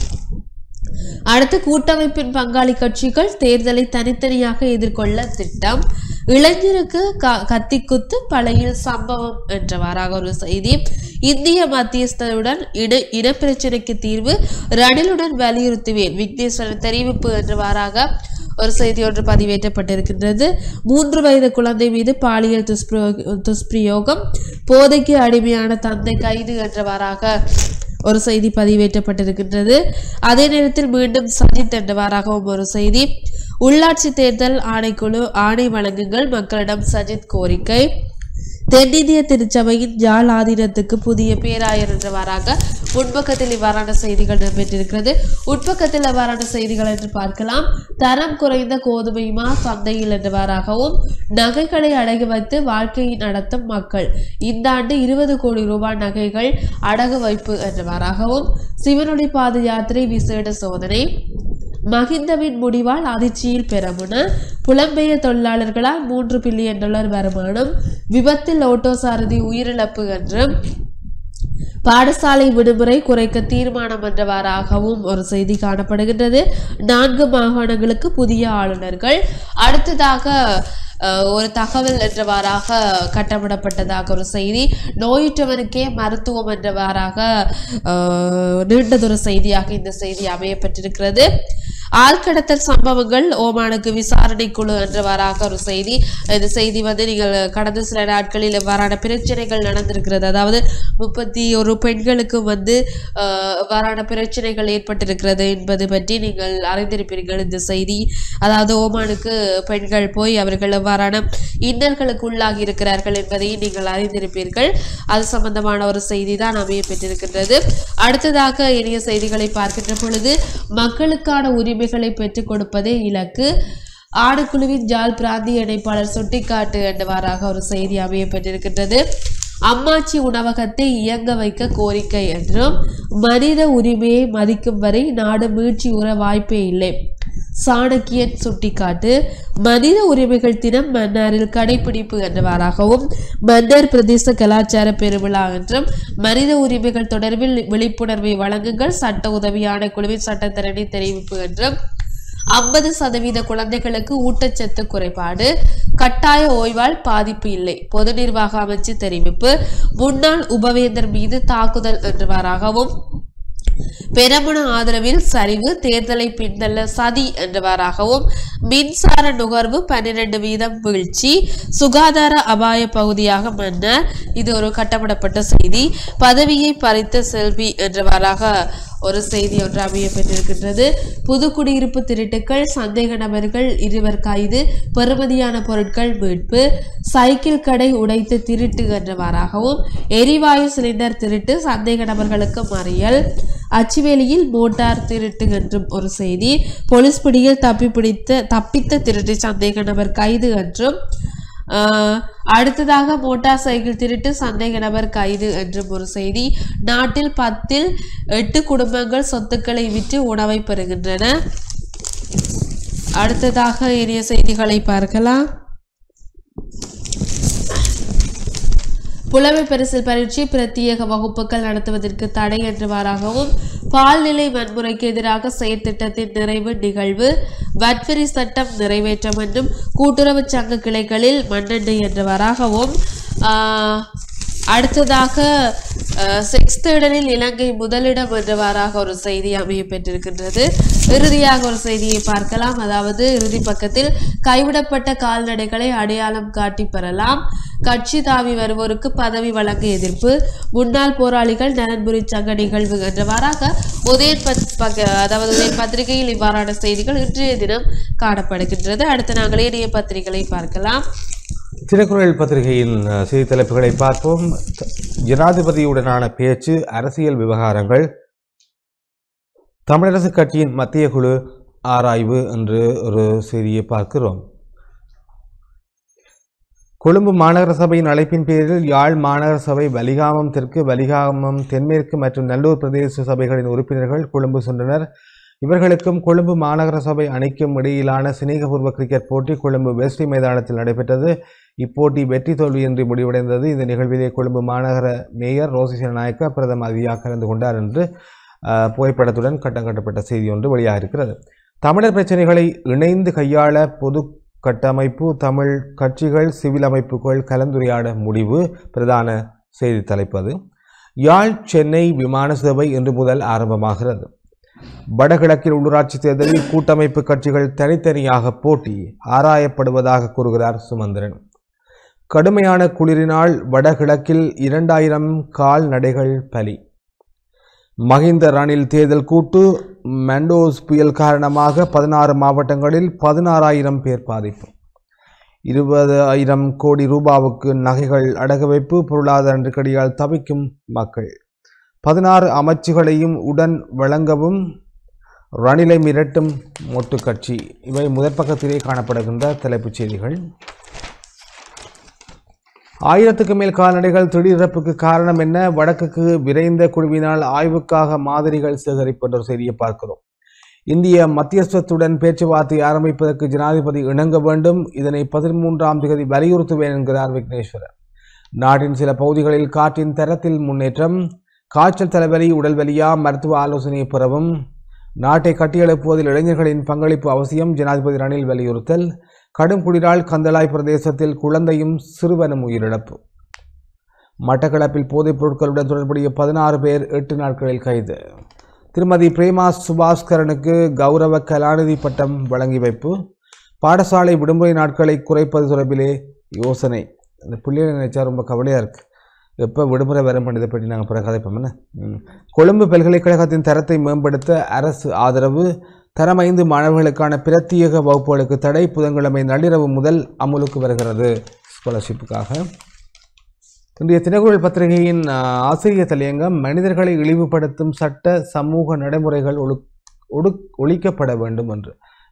அடுத்து கூட்டமைப்பின் பங்காளி கட்சிகள் தேர்தலை தனித்தனியாக எதிர்கொள்ள திட்டம் இளைஞருக்கு க கத்திக்குத்து பழையில் சம்பவம் என்றவாறாக ஒரு செய்தி இந்திய மத்தியஸ்தருடன் இன இனப்பிரச்சினைக்கு தீர்வு ரணிலுடன் வலியுறுத்துவேன் விக்னேஸ்வரன் தெரிவிப்பு என்றவாறாக ஒரு செய்தி ஒன்று பதிவேற்றப்பட்டிருக்கின்றது மூன்று வயது குழந்தை மீது பாலியல் துஷ்பிரயோ துஷ்பிரயோகம் போதைக்கு அடிமையான தந்தை கைது என்றவாறாக ஒரு செய்தி பதிவேற்றப்பட்டிருக்கின்றது அதே நேரத்தில் மீண்டும் சஜித் என்றவாறாகவும் ஒரு செய்தி உள்ளாட்சி தேர்தல் ஆணைக்குழு ஆணை வழங்குங்கள் மக்களிடம் சஜித் கோரிக்கை தென்னிந்திய திருச்சபையின் யாழ் ஆதீனத்துக்கு புதிய பேராயர் என்றவாறாக உட்பக்கத்தில் இவ்வாறான செய்திகள் இடம்பெற்றிருக்கிறது உட்பக்கத்தில் எவ்வாறான செய்திகள் என்று பார்க்கலாம் தரம் குறைந்த கோதுமை மா சந்தையில் என்றவாறாகவும் நகைகளை அடகு வைத்து வாழ்க்கையை நடத்தும் மக்கள் இந்த ஆண்டு இருபது கோடி ரூபாய் நகைகள் அடகு வைப்பு என்றவாறாகவும் சிவனொளி பாத யாத்திரை விசேட சோதனை மஹிந்தவின் முடிவால் அதிர்ச்சியில் பெறமுன புலம்பெயர் தொழிலாளர்களால் மூன்று பில்லியன் டாலர் வருமானம் விபத்தில் ஓட்டோ சாரதி உயிரிழப்பு என்றும் பாடசாலை விடுமுறை குறைக்க தீர்மானம் என்றவாறாகவும் ஒரு செய்தி காணப்படுகின்றது நான்கு மாகாணங்களுக்கு புதிய ஆளுநர்கள் அடுத்ததாக அஹ், ஒரு தகவல் என்றவாறாக கட்டமிடப்பட்டதாக ஒரு செய்தி நோயுற்றவனுக்கே மருத்துவம் என்றவாறாக அஹ், நீண்டதொரு செய்தியாக இந்த செய்தி அமையப்பட்டிருக்கிறது ஆழ்கடத்தல் சம்பவங்கள் ஓமானுக்கு விசாரணை குழு என்றவாறாக ஒரு செய்தி இந்த செய்தி வந்து நீங்கள் கடந்த சில நாட்களில் எவ்வாறான பிரச்சனைகள் நடந்திருக்கிறது அதாவது முப்பத்தி ஒரு பெண்களுக்கு வந்து அஹ், எவ்வாறான பிரச்சனைகள் ஏற்பட்டிருக்கிறது என்பது பற்றி நீங்கள் அறிந்திருப்பீர்கள் இந்த செய்தி அதாவது ஓமானுக்கு பெண்கள் போய் அவர்கள் எவ்வாறான இன்னல்களுக்கு உள்ளாகி இருக்கிறார்கள் என்பதையும் நீங்கள் அறிந்திருப்பீர்கள் அது சம்பந்தமான ஒரு செய்தி தான் அமைய பெற்றிருக்கின்றது அடுத்ததாக இனிய செய்திகளை பார்க்கின்ற பொழுது மக்களுக்கான உரிமைகளை பெற்றுக் கொடுப்பதே இலக்கு ஆடுகுழுவின் ஜாழ் பிராந்திய இணைப்பாளர் சுட்டிக்காட்டு என்றவாறாக ஒரு செய்தி அமையப்பட்டிருக்கின்றது அம்மாச்சி உணவகத்தை இயங்க வைக்க கோரிக்கை என்றும் மனித உரிமையை மதிக்கும் வரை நாடு மீட்சி உற வாய்ப்பே இல்லை சாணக்கியன் சுட்டிக்காட்டு மனித உரிமைகள் தினம் மன்னாரில் கடைபிடிப்பு என்றவாறாகவும் மன்னார் பிரதேச கலாச்சார பெருவிழா என்றும் மனித உரிமைகள் தொடர்பில் விழிப்புணர்வை வழங்குங்கள் சட்ட உதவி ஆணைக்குழுவின் சட்டத்தரணி தெரிவிப்பு என்றும் ஐம்பது சதவீத குழந்தைகளுக்கு ஊட்டச்சத்து குறைபாடு கட்டாய ஓய்வால் பாதிப்பு இல்லை பொது நிர்வாக அமைச்சு தெரிவிப்பு முன்னாள் உபவேந்தர் மீது தாக்குதல் என்றவாறாகவும் பெரமுன ஆதரவில் சரிவு தேர்தலை பின்தள்ள சதி என்றவாறாகவும் மின்சார நுகர்வு பன்னிரண்டு வீதம் வீழ்ச்சி சுகாதார அபாய பகுதியாக மன்னர் இது ஒரு கட்டமிடப்பட்ட செய்தி பதவியை பறித்த செல்வி என்றவாறாக ஒரு செய்தி ஒன்று அமைய பெற்றிருக்கின்றது புது குடியிருப்பு திருட்டுக்கள் சந்தேக நபர்கள் இருவர் கைது பெறுமதியான பொருட்கள் மீட்பு சைக்கிள் கடை உடைத்து திருட்டு என்றவாறாகவும் எரிவாயு சிலிண்டர் திருட்டு சந்தேக நபர்களுக்கு மறியல் அச்சுவேலியில் மோட்டார் திருட்டு என்றும் ஒரு செய்தி போலீஸ் பிடியில் தப்பி பிடித்த தப்பித்த திருட்டு சந்தேக நபர் கைது என்றும் ஆஹ், அடுத்ததாக மோட்டார் சைக்கிள் திருட்டு சந்தேக நபர் கைது என்றும் ஒரு செய்தி நாட்டில் பத்தில் எட்டு குடும்பங்கள் சொத்துக்களை விற்று உணவை பெறுகின்றன அடுத்ததாக இனிய செய்திகளை பார்க்கலாம் புலமை பரிசில் பரீட்சை பிரத்யேக வகுப்புகள் நடத்துவதற்கு தடை என்றவாறாகவும் பால்நிலை வன்முறைக்கு எதிராக செயற்திட்டத்தின் நிறைவு நிகழ்வு வட்வரி சட்டம் நிறைவேற்றம் என்றும் கூட்டுறவு சங்க கிளைகளில் மண்ணெண்ணெய் என்றவாறாகவும் ஆஹ், அடுத்ததாக செக்ஸ் தேடலில் இலங்கை முதலிடம் என்றவாறாக ஒரு செய்தி அமைய பெற்றிருக்கின்றது இறுதியாக ஒரு செய்தியை பார்க்கலாம் அதாவது இறுதி பக்கத்தில் கைவிடப்பட்ட கால்நடைகளை அடையாளம் காட்டி பெறலாம் கட்சி தாவி வருவோருக்கு பதவி வழங்க எதிர்ப்பு முன்னாள் போராளிகள் நலன்புரி சங்க நிகழ்வு என்றவாறாக உதயன் பத் பக்க அதாவது உதயன் பத்திரிகையில் இவ்வாறான செய்திகள் இன்றைய தினம் காணப்படுகின்றது அடுத்து நாங்கள் ஏனைய பத்திரிகைகளை பார்க்கலாம் திருக்குறள் பத்திரிகையின் அஹ், செய்தி தலைப்புகளை பார்ப்போம் த- ஜனாதிபதியுடனான பேச்சு அரசியல் விவகாரங்கள் தமிழரசு கட்சியின் மத்திய குழு ஆராய்வு என்று ஒரு செய்தியை பார்க்கிறோம் கொழும்பு மாநகர சபையின் அழைப்பின் பேரில் யாழ் மாநகர சபை வலிகாமம் தெற்கு வலிகாமம் தென்மேற்கு மற்றும் நல்லூர் பிரதேச சபைகளின் உறுப்பினர்கள் கொழும்பு சென்றனர் இவர்களுக்கும் கொழும்பு மாநகர சபை அணிக்கும் இடையிலான சிநேகபூர்வ கிரிக்கெட் போட்டி கொழும்பு வெஸ்டி மைதானத்தில் நடைபெற்றது இப்போட்டி வெற்றி தோல்வியின்றி முடிவடைந்தது இந்த நிகழ்விலே கொழும்பு மாநகர மேயர் ரோசி நாயக்க பிரதம அதிதியாக கலந்து கொண்டார் என்று அஹ், புகைப்படத்துடன் கட்டம் கட்டப்பட்ட செய்தி ஒன்று வெளியாக இருக்கிறது தமிழர் பிரச்சனைகளை இணைந்து கையாள பொது கட்டமைப்பு தமிழ் கட்சிகள் சிவில் அமைப்புகள் கலந்துரையாட முடிவு பிரதான செய்தி தலைப்பு அது யாழ் சென்னை விமான சேவை இன்று முதல் ஆரம்பமாகிறது வடகிழக்கில் உள்ளூராட்சி தேர்தலில் கூட்டமைப்பு கட்சிகள் தனித்தனியாக போட்டி ஆராயப்படுவதாக கூறுகிறார் சுமந்திரன் கடுமையான குளிரினால் வடகிழக்கில் இரண்டாயிரம் கால்நடைகள் பலி மஹிந்த ரணில் தேர்தல் கூட்டு மெண்டோஸ் புயல் காரணமாக பதினாறு மாவட்டங்களில் பதினாறாயிரம் பேர் பாதிப்பு இருபது ஆயிரம் கோடி ரூபாவுக்கு நகைகள் அடகு வைப்பு பொருளாதார நெருக்கடியால் தவிக்கும் மக்கள் பதினாறு அமைச்சுகளையும் உடன் வழங்கவும் ரணிலை மிரட்டும் மொட்டு கட்சி இவை முதற் பக்கத்திலே காணப்படுகின்ற தலைப்புச் செய்திகள் ஆயிரத்துக்கு மேல் கால்நடைகள் திடீரிறப்புக்கு காரணம் என்ன வடக்குக்கு விரைந்த குழுவினால் ஆய்வுக்காக மாதிரிகள் சேகரிப்பு என்ற ஒரு செய்தியை பார்க்கிறோம் இந்திய மத்தியஸ்தத்துடன் பேச்சுவார்த்தை ஆரம்பிப்பதற்கு ஜனாதிபதி இணங்க வேண்டும் இதனை பதிமூன்றாம் தேதி வலியுறுத்துவேன் என்கிறார் விக்னேஸ்வரன் நாட்டின் சில பகுதிகளில் காற்றின் தரத்தில் முன்னேற்றம் காய்ச்சல் தலைவலி உடல்வலியா மருத்துவ ஆலோசனையை பெறவும் நாட்டை கட்டியெழுப்புவதில் இளைஞர்களின் பங்களிப்பு அவசியம் ஜனாதிபதி ரணில் வலியுறுத்தல் கடும் குளிரால் கந்தளாய் பிரதேசத்தில் குழந்தையும் சிறுவனும் உயிரிழப்பு மட்டக்களப்பில் போதைப் பொருட்களுடன் தொடர்புடைய பதினாறு பேர் எட்டு நாட்களில் கைது திருமதி பிரேமா சுபாஸ்கரனுக்கு கௌரவ கலாநிதி பட்டம் வழங்கி வைப்பு பாடசாலை விடுமுறை நாட்களை குறைப்பது தொடர்பிலே யோசனை இந்த பிள்ளைகளை நினைச்சா ரொம்ப கவலையாக இருக்கு எப்போ விடுமுறை வரும் பண்ணதை பற்றி நாங்கள் பிறகு கதைப்போம் என்ன ம். கொழும்பு பல்கலைக்கழகத்தின் தரத்தை மேம்படுத்த அரசு ஆதரவு தரம் ஐந்து மாணவர்களுக்கான பிரத்யேக வகுப்புகளுக்கு தடை புதன்கிழமை நள்ளிரவு முதல் அமுலுக்கு வருகிறது ஸ்காலர்ஷிப்புக்காக இன்றைய தினக்குரல் பத்திரிகையின் ஆஹ், ஆசிரியர் தலையங்கம் மனிதர்களை இழிவுபடுத்தும் சட்ட சமூக நடைமுறைகள் ஒழு ஒடு ஒழிக்கப்பட வேண்டும் என்று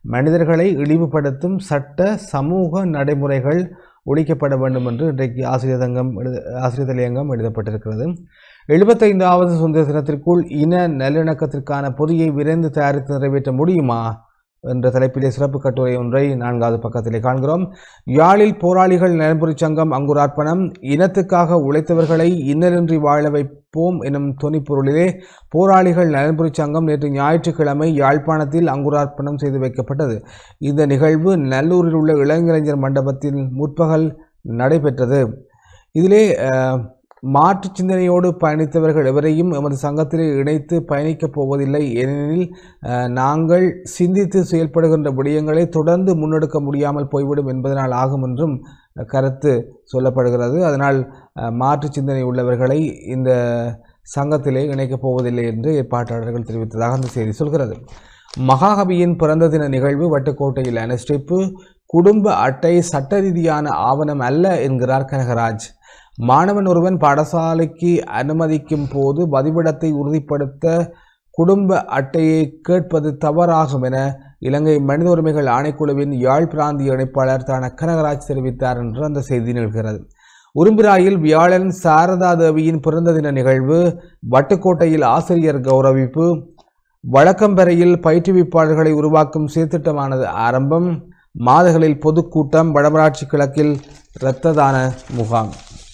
மனிதர்களை இழிவுபடுத்தும் சட்ட சமூக நடைமுறைகள் ஒழிக்கப்பட வேண்டும் என்று இன்றைக்கு ஆசிரியர் சங்கம் எழுத ஆசிரியர் தலையங்கம் எழுதப்பட்டிருக்கிறது எழுபத்தைந்தாவது சுதந்திர தினத்திற்குள் இன நல்லிணக்கத்திற்கான பொதியை விரைந்து தயாரித்து நிறைவேற்ற முடியுமா என்ற தலைப்பிலே சிறப்பு கட்டுரை ஒன்றை நான்காவது பக்கத்திலே காண்கிறோம் யாழில் போராளிகள் நலன்புரி சங்கம் அங்குரார்ப்பணம் இனத்துக்காக உழைத்தவர்களை இன்னலின்றி வாழ வைப்போம் எனும் தொனிப்பொருளிலே போராளிகள் நலன்புரி சங்கம் நேற்று ஞாயிற்றுக்கிழமை யாழ்ப்பாணத்தில் அங்குரார்ப்பணம் செய்து வைக்கப்பட்டது இந்த நிகழ்வு நல்லூரில் உள்ள இளைஞர் மண்டபத்தில் முற்பகல் நடைபெற்றது இதிலே அஹ், மாற்று சிந்தனையோடு பயணித்தவர்கள் எவரையும் எமது சங்கத்திலே இணைத்து பயணிக்கப் போவதில்லை ஏனெனில் அஹ், நாங்கள் சிந்தித்து செயல்படுகின்ற விடயங்களை தொடர்ந்து முன்னெடுக்க முடியாமல் போய்விடும் என்பதனால் ஆகும் என்றும் கருத்து சொல்லப்படுகிறது அதனால் அஹ், மாற்று சிந்தனை உள்ளவர்களை இந்த சங்கத்திலே இணைக்கப் போவதில்லை என்று ஏற்பாட்டாளர்கள் தெரிவித்ததாக அந்த செய்தி சொல்கிறது மகாகவியின் பிறந்த தின நிகழ்வு வட்டுக்கோட்டையில் அனுஷ்டிப்பு குடும்ப அட்டை சட்ட ரீதியான ஆவணம் அல்ல என்கிறார் கனகராஜ் மாணவன் ஒருவன் பாடசாலைக்கு அனுமதிக்கும் போது பதிவிடத்தை உறுதிப்படுத்த குடும்ப அட்டையை கேட்பது தவறாகும் என இலங்கை மனித உரிமைகள் ஆணைக்குழுவின் யாழ் பிராந்திய இணைப்பாளர் தான கனகராஜ் தெரிவித்தார் என்று அந்த செய்தி நிகழ்கிறது உரும்பிராயில் வியாழன் சாரதா தேவியின் பிறந்த தின நிகழ்வு வட்டுக்கோட்டையில் ஆசிரியர் கௌரவிப்பு வழக்கம்பெறையில் பயிற்றுவிப்பாளர்களை உருவாக்கும் சீர்திட்டமானது ஆரம்பம் மாதகளில் பொதுக்கூட்டம் வடமராட்சி கிழக்கில் இரத்த தான முகாம்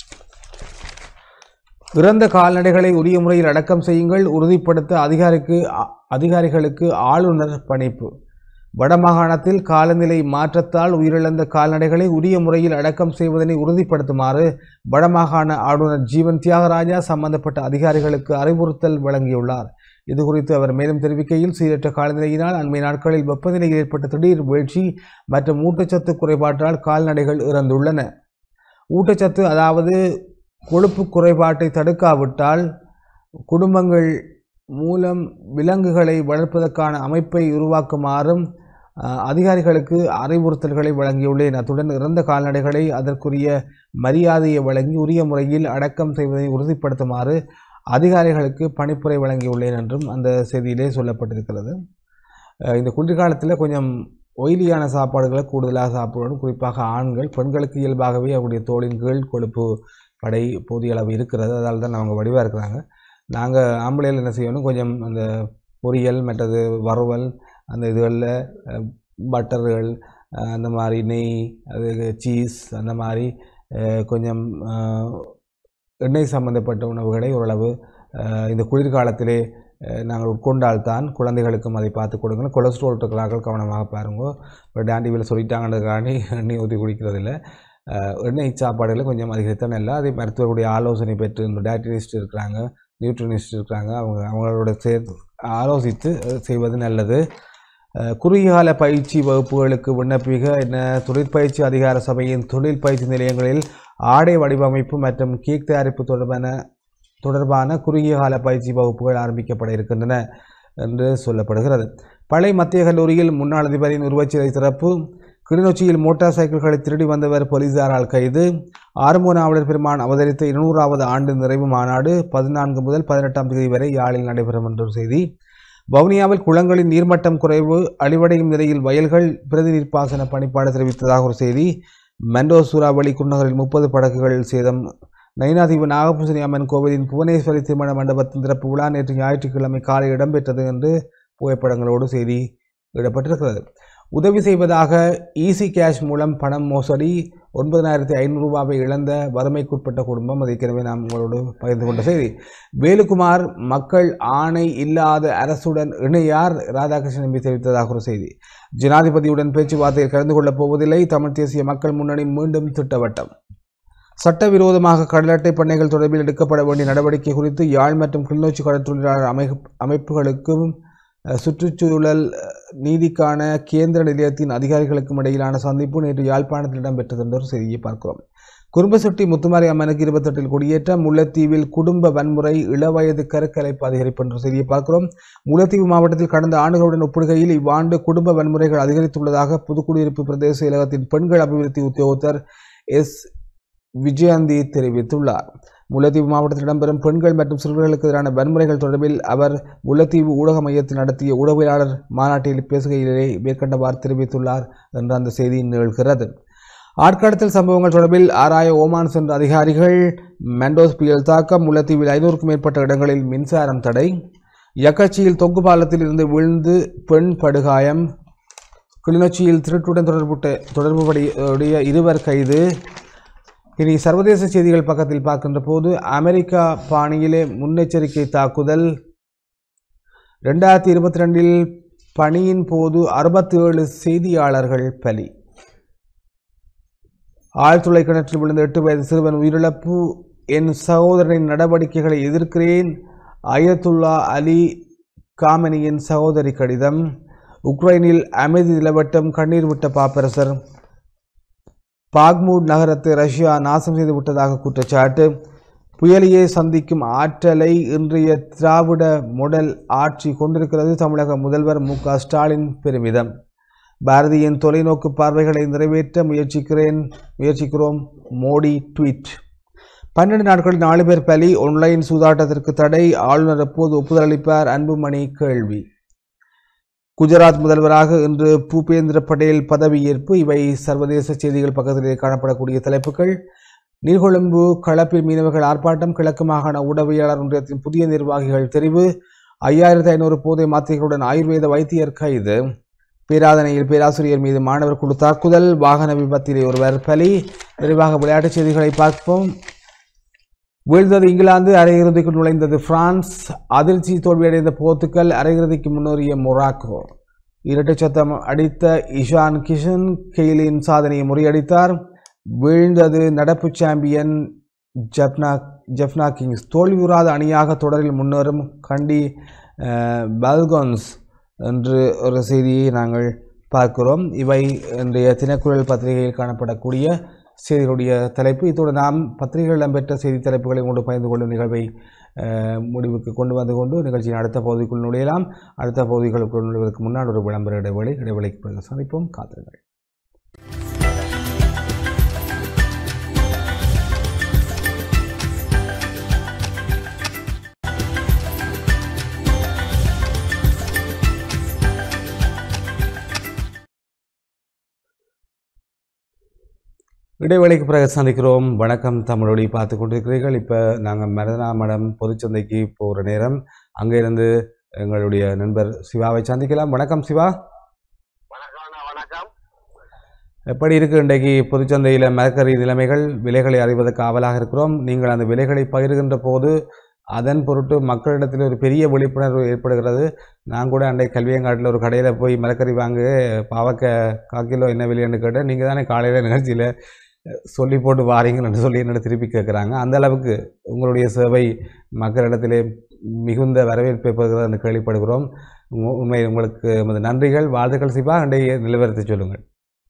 இறந்த கால்நடைகளை உரிய முறையில் அடக்கம் செய்யுங்கள் உறுதிப்படுத்த அதிகாரிக்கு அ- அதிகாரிகளுக்கு ஆளுநர் பணிப்பு வடமாகாணத்தில் காலநிலை மாற்றத்தால் உயிரிழந்த கால்நடைகளை உரிய முறையில் அடக்கம் செய்வதனை உறுதிப்படுத்துமாறு வடமாகாண ஆளுநர் ஜீவன் தியாகராஜா சம்பந்தப்பட்ட அதிகாரிகளுக்கு அறிவுறுத்தல் வழங்கியுள்ளார் இது குறித்து அவர் மேலும் தெரிவிக்கையில் சீரற்ற காலநிலையினால் அண்மை நாட்களில் வெப்பநிலையில் ஏற்பட்ட திடீர் வீழ்ச்சி மற்றும் ஊட்டச்சத்து குறைபாட்டால் கால்நடைகள் இறந்துள்ளன ஊட்டச்சத்து அதாவது கொழுப்பு குறைபாட்டை தடுக்காவிட்டால் குடும்பங்கள் மூலம் விலங்குகளை வளர்ப்பதற்கான அமைப்பை உருவாக்குமாறும் அஹ், அதிகாரிகளுக்கு அறிவுறுத்தல்களை வழங்கியுள்ளேன் அத்துடன் இறந்த கால்நடைகளை அதற்குரிய மரியாதையை வழங்கி உரிய முறையில் அடக்கம் செய்வதை உறுதிப்படுத்துமாறு அதிகாரிகளுக்கு பணிப்புரை வழங்கியுள்ளேன் என்றும் அந்த செய்தியிலே சொல்லப்பட்டிருக்கிறது அஹ், இந்த குளிர்காலத்தில் கொஞ்சம் ஒயிலியான சாப்பாடுகளை கூடுதலாக சாப்பிடணும் குறிப்பாக ஆண்கள் பெண்களுக்கு இயல்பாகவே அவருடைய தோலின் கீழ் கொழுப்பு படை போதிய அளவு இருக்கிறது அதால் தான் அவங்க வடிவாக இருக்கிறாங்க நாங்கள் ஆம்பளையில் என்ன செய்யணும் கொஞ்சம் அந்த பொரியல் மற்றது வறுவல் அந்த இதுகளில் பட்டர்கள் அஹ், அந்த மாதிரி நெய் அது சீஸ் அந்த மாதிரி அஹ், கொஞ்சம் அஹ், எண்ணெய் சம்பந்தப்பட்ட உணவுகளை ஓரளவு அஹ், இந்த குளிர்காலத்திலே அஹ், நாங்கள் உட்கொண்டால்தான் குழந்தைகளுக்கும் அதை பார்த்து கொடுங்க கொலஸ்ட்ரால் இருக்கிறார்கள் கவனமாக பாருங்க இப்போ டாண்டிவில் சொல்லிட்டாங்கன்றதுக்காண்டி எண்ணெய் ஊற்றி குடிக்கிறதில்ல அஹ், எண்ணெய் சாப்பாடுகளை கொஞ்சம் அதிகரித்தான் நல்லா அதே மருத்துவருடைய ஆலோசனை பெற்று இந்த டயட்டினிஸ்ட் இருக்கிறாங்க நியூட்ரினிஸ்ட் இருக்கிறாங்க அவங்க அவங்களோட சேர்த்து ஆலோசித்து அஹ், செய்வது நல்லது அஹ், குறுகிய கால பயிற்சி வகுப்புகளுக்கு விண்ணப்பிக்க என்ன தொழிற்பயிற்சி அதிகார சபையின் தொழில் பயிற்சி நிலையங்களில் ஆடை வடிவமைப்பு மற்றும் கேக் தயாரிப்பு தொடர்பான தொடர்பான குறுகிய கால பயிற்சி வகுப்புகள் ஆரம்பிக்கப்பட இருக்கின்றன என்று சொல்லப்படுகிறது பழைய மத்திய கல்லூரியில் முன்னாள் அதிபரின் உருவச்சிலை திறப்பு கிளிநொச்சியில் மோட்டார் சைக்கிள்களை திருடி வந்தவர் போலீசாரால் கைது ஆறுமுக நாவலர் பெருமான் அவதரித்த இருநூறாவது ஆண்டு நிறைவு மாநாடு பதினான்கு முதல் பதினெட்டாம் தேதி வரை யாழில் நடைபெறும் என்ற ஒரு செய்தி வவுனியாவில் குளங்களின் நீர்மட்டம் குறைவு அழிவடையும் நிலையில் வயல்கள் பிரதி நீர்ப்பாசன பணிப்பாடு தெரிவித்ததாக ஒரு செய்தி மெண்டோ சூறாவளி குன்னகரில் முப்பது படகுகள் சேதம் நயினாதீவு நாகபூசணி அம்மன் கோவிலின் புவனேஸ்வரி திருமண மண்டபத்தின் திறப்பு விழா நேற்று ஞாயிற்றுக்கிழமை காலை இடம்பெற்றது என்று புகைப்படங்களோடு செய்தி இடப்பட்டிருக்கிறது உதவி செய்வதாக ஈசி கேஷ் மூலம் பணம் மோசடி ஒன்பதனாயிரத்தி ஐநூறு ரூபாவை இழந்த வறுமைக்குட்பட்ட குடும்பம் அதை ஏற்கனவே நாம் உங்களோடு பகிர்ந்து கொண்ட செய்தி வேலுக்குமார் மக்கள் ஆணை இல்லாத அரசுடன் இணையார் ராதாகிருஷ்ணன் எம்பி தெரிவித்ததாக ஒரு செய்தி ஜனாதிபதியுடன் பேச்சுவார்த்தையில் கலந்து கொள்ளப் போவதில்லை தமிழ் தேசிய மக்கள் முன்னணி மீண்டும் திட்டவட்டம் சட்டவிரோதமாக கடல் அட்டை பண்ணைகள் தொடர்பில் எடுக்கப்பட வேண்டிய நடவடிக்கை குறித்து யாழ் மற்றும் கிளிநொச்சி கடற்தொழிலாளர் அமை அமைப்புகளுக்கும் அஹ், சுற்றுச்சூழல் அஹ், நீதிக்கான கேந்திர நிலையத்தின் அதிகாரிகளுக்கும் இடையிலான சந்திப்பு நேற்று யாழ்ப்பாணத்தில் இடம்பெற்றது என்ற ஒரு செய்தியை பார்க்கிறோம் குறும்பசுட்டி முத்துமாரி அம்மனுக்கு இருபத்தெட்டில் குடியேற்றம் முல்லைத்தீவில் குடும்ப வன்முறை இளவயது கருக்கலைப்பு அதிகரிப்பு என்ற செய்தியை பார்க்கிறோம் முல்லைத்தீவு மாவட்டத்தில் கடந்த ஆண்டுகளுடன் ஒப்பிடுகையில் இவ்வாண்டு குடும்ப வன்முறைகள் அதிகரித்துள்ளதாக புதுக்குடியிருப்பு பிரதேச செயலகத்தின் பெண்கள் அபிவிருத்தி உத்தியோகத்தர் எஸ் விஜயந்தி தெரிவித்துள்ளார் முல்லைத்தீவு மாவட்டத்தில் இடம்பெறும் பெண்கள் மற்றும் சிறுவர்களுக்கு எதிரான வன்முறைகள் தொடர்பில் அவர் முல்லைத்தீவு ஊடக மையத்தில் நடத்திய ஊடகவியலாளர் மாநாட்டில் பேசுகையிலே மேற்கண்டவாறு தெரிவித்துள்ளார் என்று அந்த செய்தி நிகழ்கிறது ஆட்கடத்தல் சம்பவங்கள் தொடர்பில் ஆராய ஓமான் சென்ற அதிகாரிகள் மெண்டோஸ் புயல் தாக்கம் முல்லைத்தீவில் ஐநூறுக்கும் மேற்பட்ட இடங்களில் மின்சாரம் தடை யக்கச்சியில் தொங்கு பாலத்தில் இருந்து விழுந்து பெண் படுகாயம் கிளிநொச்சியில் திருட்டுடன் தொடர்புட்ட தொடர்புடைய இருவர் கைது இனி சர்வதேச செய்திகள் பக்கத்தில் பார்க்கின்ற போது அமெரிக்கா பாணியிலே முன்னெச்சரிக்கை தாக்குதல் ரெண்டாயிரத்தி இருபத்தி ரெண்டில் பணியின் போது அறுபத்தி ஏழு செய்தியாளர்கள் பலி ஆழ்துளை கிணற்றில் விழுந்த எட்டு வயது சிறுவன் உயிரிழப்பு என் சகோதரனின் நடவடிக்கைகளை எதிர்க்கிறேன் அயத்துல்லா அலி காமெனியின் சகோதரி கடிதம் உக்ரைனில் அமைதி நிலவட்டம் கண்ணீர் விட்ட பாப்பரசர் பாக்மூட் நகரத்தை ரஷ்யா நாசம் செய்து விட்டதாக குற்றச்சாட்டு புயலையே சந்திக்கும் ஆற்றலை இன்றைய திராவிட மொடல் ஆட்சி கொண்டிருக்கிறது தமிழக முதல்வர் மு க ஸ்டாலின் பெருமிதம் பாரதியின் தொலைநோக்கு பார்வைகளை நிறைவேற்ற முயற்சிக்கிறேன் முயற்சிக்கிறோம் மோடி ட்வீட் பன்னெண்டு நாட்களில் நாலு பேர் பலி ஆன்லைன் சூதாட்டத்திற்கு தடை ஆளுநர் எப்போது ஒப்புதல் அளிப்பார் அன்புமணி கேள்வி குஜராத் முதல்வராக இன்று பூபேந்திர படேல் பதவியேற்பு இவை சர்வதேச செய்திகள் பக்கத்திலே காணப்படக்கூடிய தலைப்புகள் நீர்கொழும்பு களப்பில் மீனவர்கள் ஆர்ப்பாட்டம் கிழக்கு மாகாண ஊடகவியலாளர் ஒன்றியத்தின் புதிய நிர்வாகிகள் தெரிவு ஐயாயிரத்தி ஐநூறு போதை மாத்திரைகளுடன் ஆயுர்வேத வைத்தியர் கைது பேராதனையில் பேராசிரியர் மீது மாணவர் குழு தாக்குதல் வாகன விபத்திலே ஒருவர் பலி விரைவாக விளையாட்டுச் செய்திகளை பார்ப்போம் வீழ்ந்தது இங்கிலாந்து அரையிறுதிக்கு நுழைந்தது பிரான்ஸ் அதிர்ச்சி தோல்வியடைந்த போர்த்துக்கல் அரையிறுதிக்கு முன்னேறிய மொராக்கோ இரட்டை சத்தம் அடித்த இஷான் கிஷன் கெய்லின் சாதனையை முறியடித்தார் வீழ்ந்தது நடப்பு சாம்பியன் ஜப்னா ஜெஃப்னா கிங்ஸ் தோல்வியுறாத அணியாக தொடரில் முன்னேறும் கண்டி அஹ், பல்கோன்ஸ் என்று ஒரு செய்தியை நாங்கள் பார்க்கிறோம் இவை இன்றைய தினக்குரல் பத்திரிகையில் காணப்படக்கூடிய செய்திகளுடைய தலைப்பு இத்தோடு நாம் பத்திரிகைகள் இடம்பெற்ற செய்தி தலைப்புகளை கொண்டு பகிர்ந்து கொள்ளும் நிகழ்வை அஹ், முடிவுக்கு கொண்டு வந்து கொண்டு நிகழ்ச்சியின் அடுத்த பகுதிக்குள் நுழையலாம் அடுத்த பகுதிகளுக்குள் நுழைவதற்கு முன்னால் ஒரு விளம்பர இடைவெளி இடைவெளிக்கு பிறகு சந்திப்போம் காத்திருங்கள் இடைவேளைக்கு பிறகு சந்திக்கிறோம் வணக்கம் தமிழொலி பார்த்து கொண்டிருக்கிறீர்கள் இப்போ நாங்கள் மருதனாமடம் பொதுச்சந்தைக்கு போகிற நேரம் அங்கே இருந்து எங்களுடைய நண்பர் சிவாவை சந்திக்கலாம் வணக்கம் சிவா வணக்கம் வணக்கம் எப்படி இருக்கு இன்றைக்கு பொதுச்சந்தையில் மரக்கறி நிலைமைகள் விலைகளை அறிவதற்கு ஆவலாக இருக்கிறோம் நீங்கள் அந்த விலைகளை பகிர்கின்ற போது அதன் பொருட்டு மக்களிடத்தில் ஒரு பெரிய விழிப்புணர்வு ஏற்படுகிறது நான் கூட அன்றைய கல்வியங்காட்டில் ஒரு கடையில் போய் மரக்கறி வாங்க பாவக்க கால் கிலோ என்ன விலைன்னு கேட்டேன் நீங்கள் தானே காலையில் நிகழ்ச்சியில் சொல்லி போட்டு வாரீங்கன்னு சொல்லி என்னோட திருப்பி கேட்குறாங்க அந்த அளவுக்கு உங்களுடைய சேவை மக்களிடத்திலே மிகுந்த வரவேற்பை பெறுகிறது என்று கேள்விப்படுகிறோம் உங்க- உண்மை உங்களுக்கு எமது நன்றிகள் வாழ்த்துக்கள் சிவா அன்றைய நிலவரத்தை சொல்லுங்கள்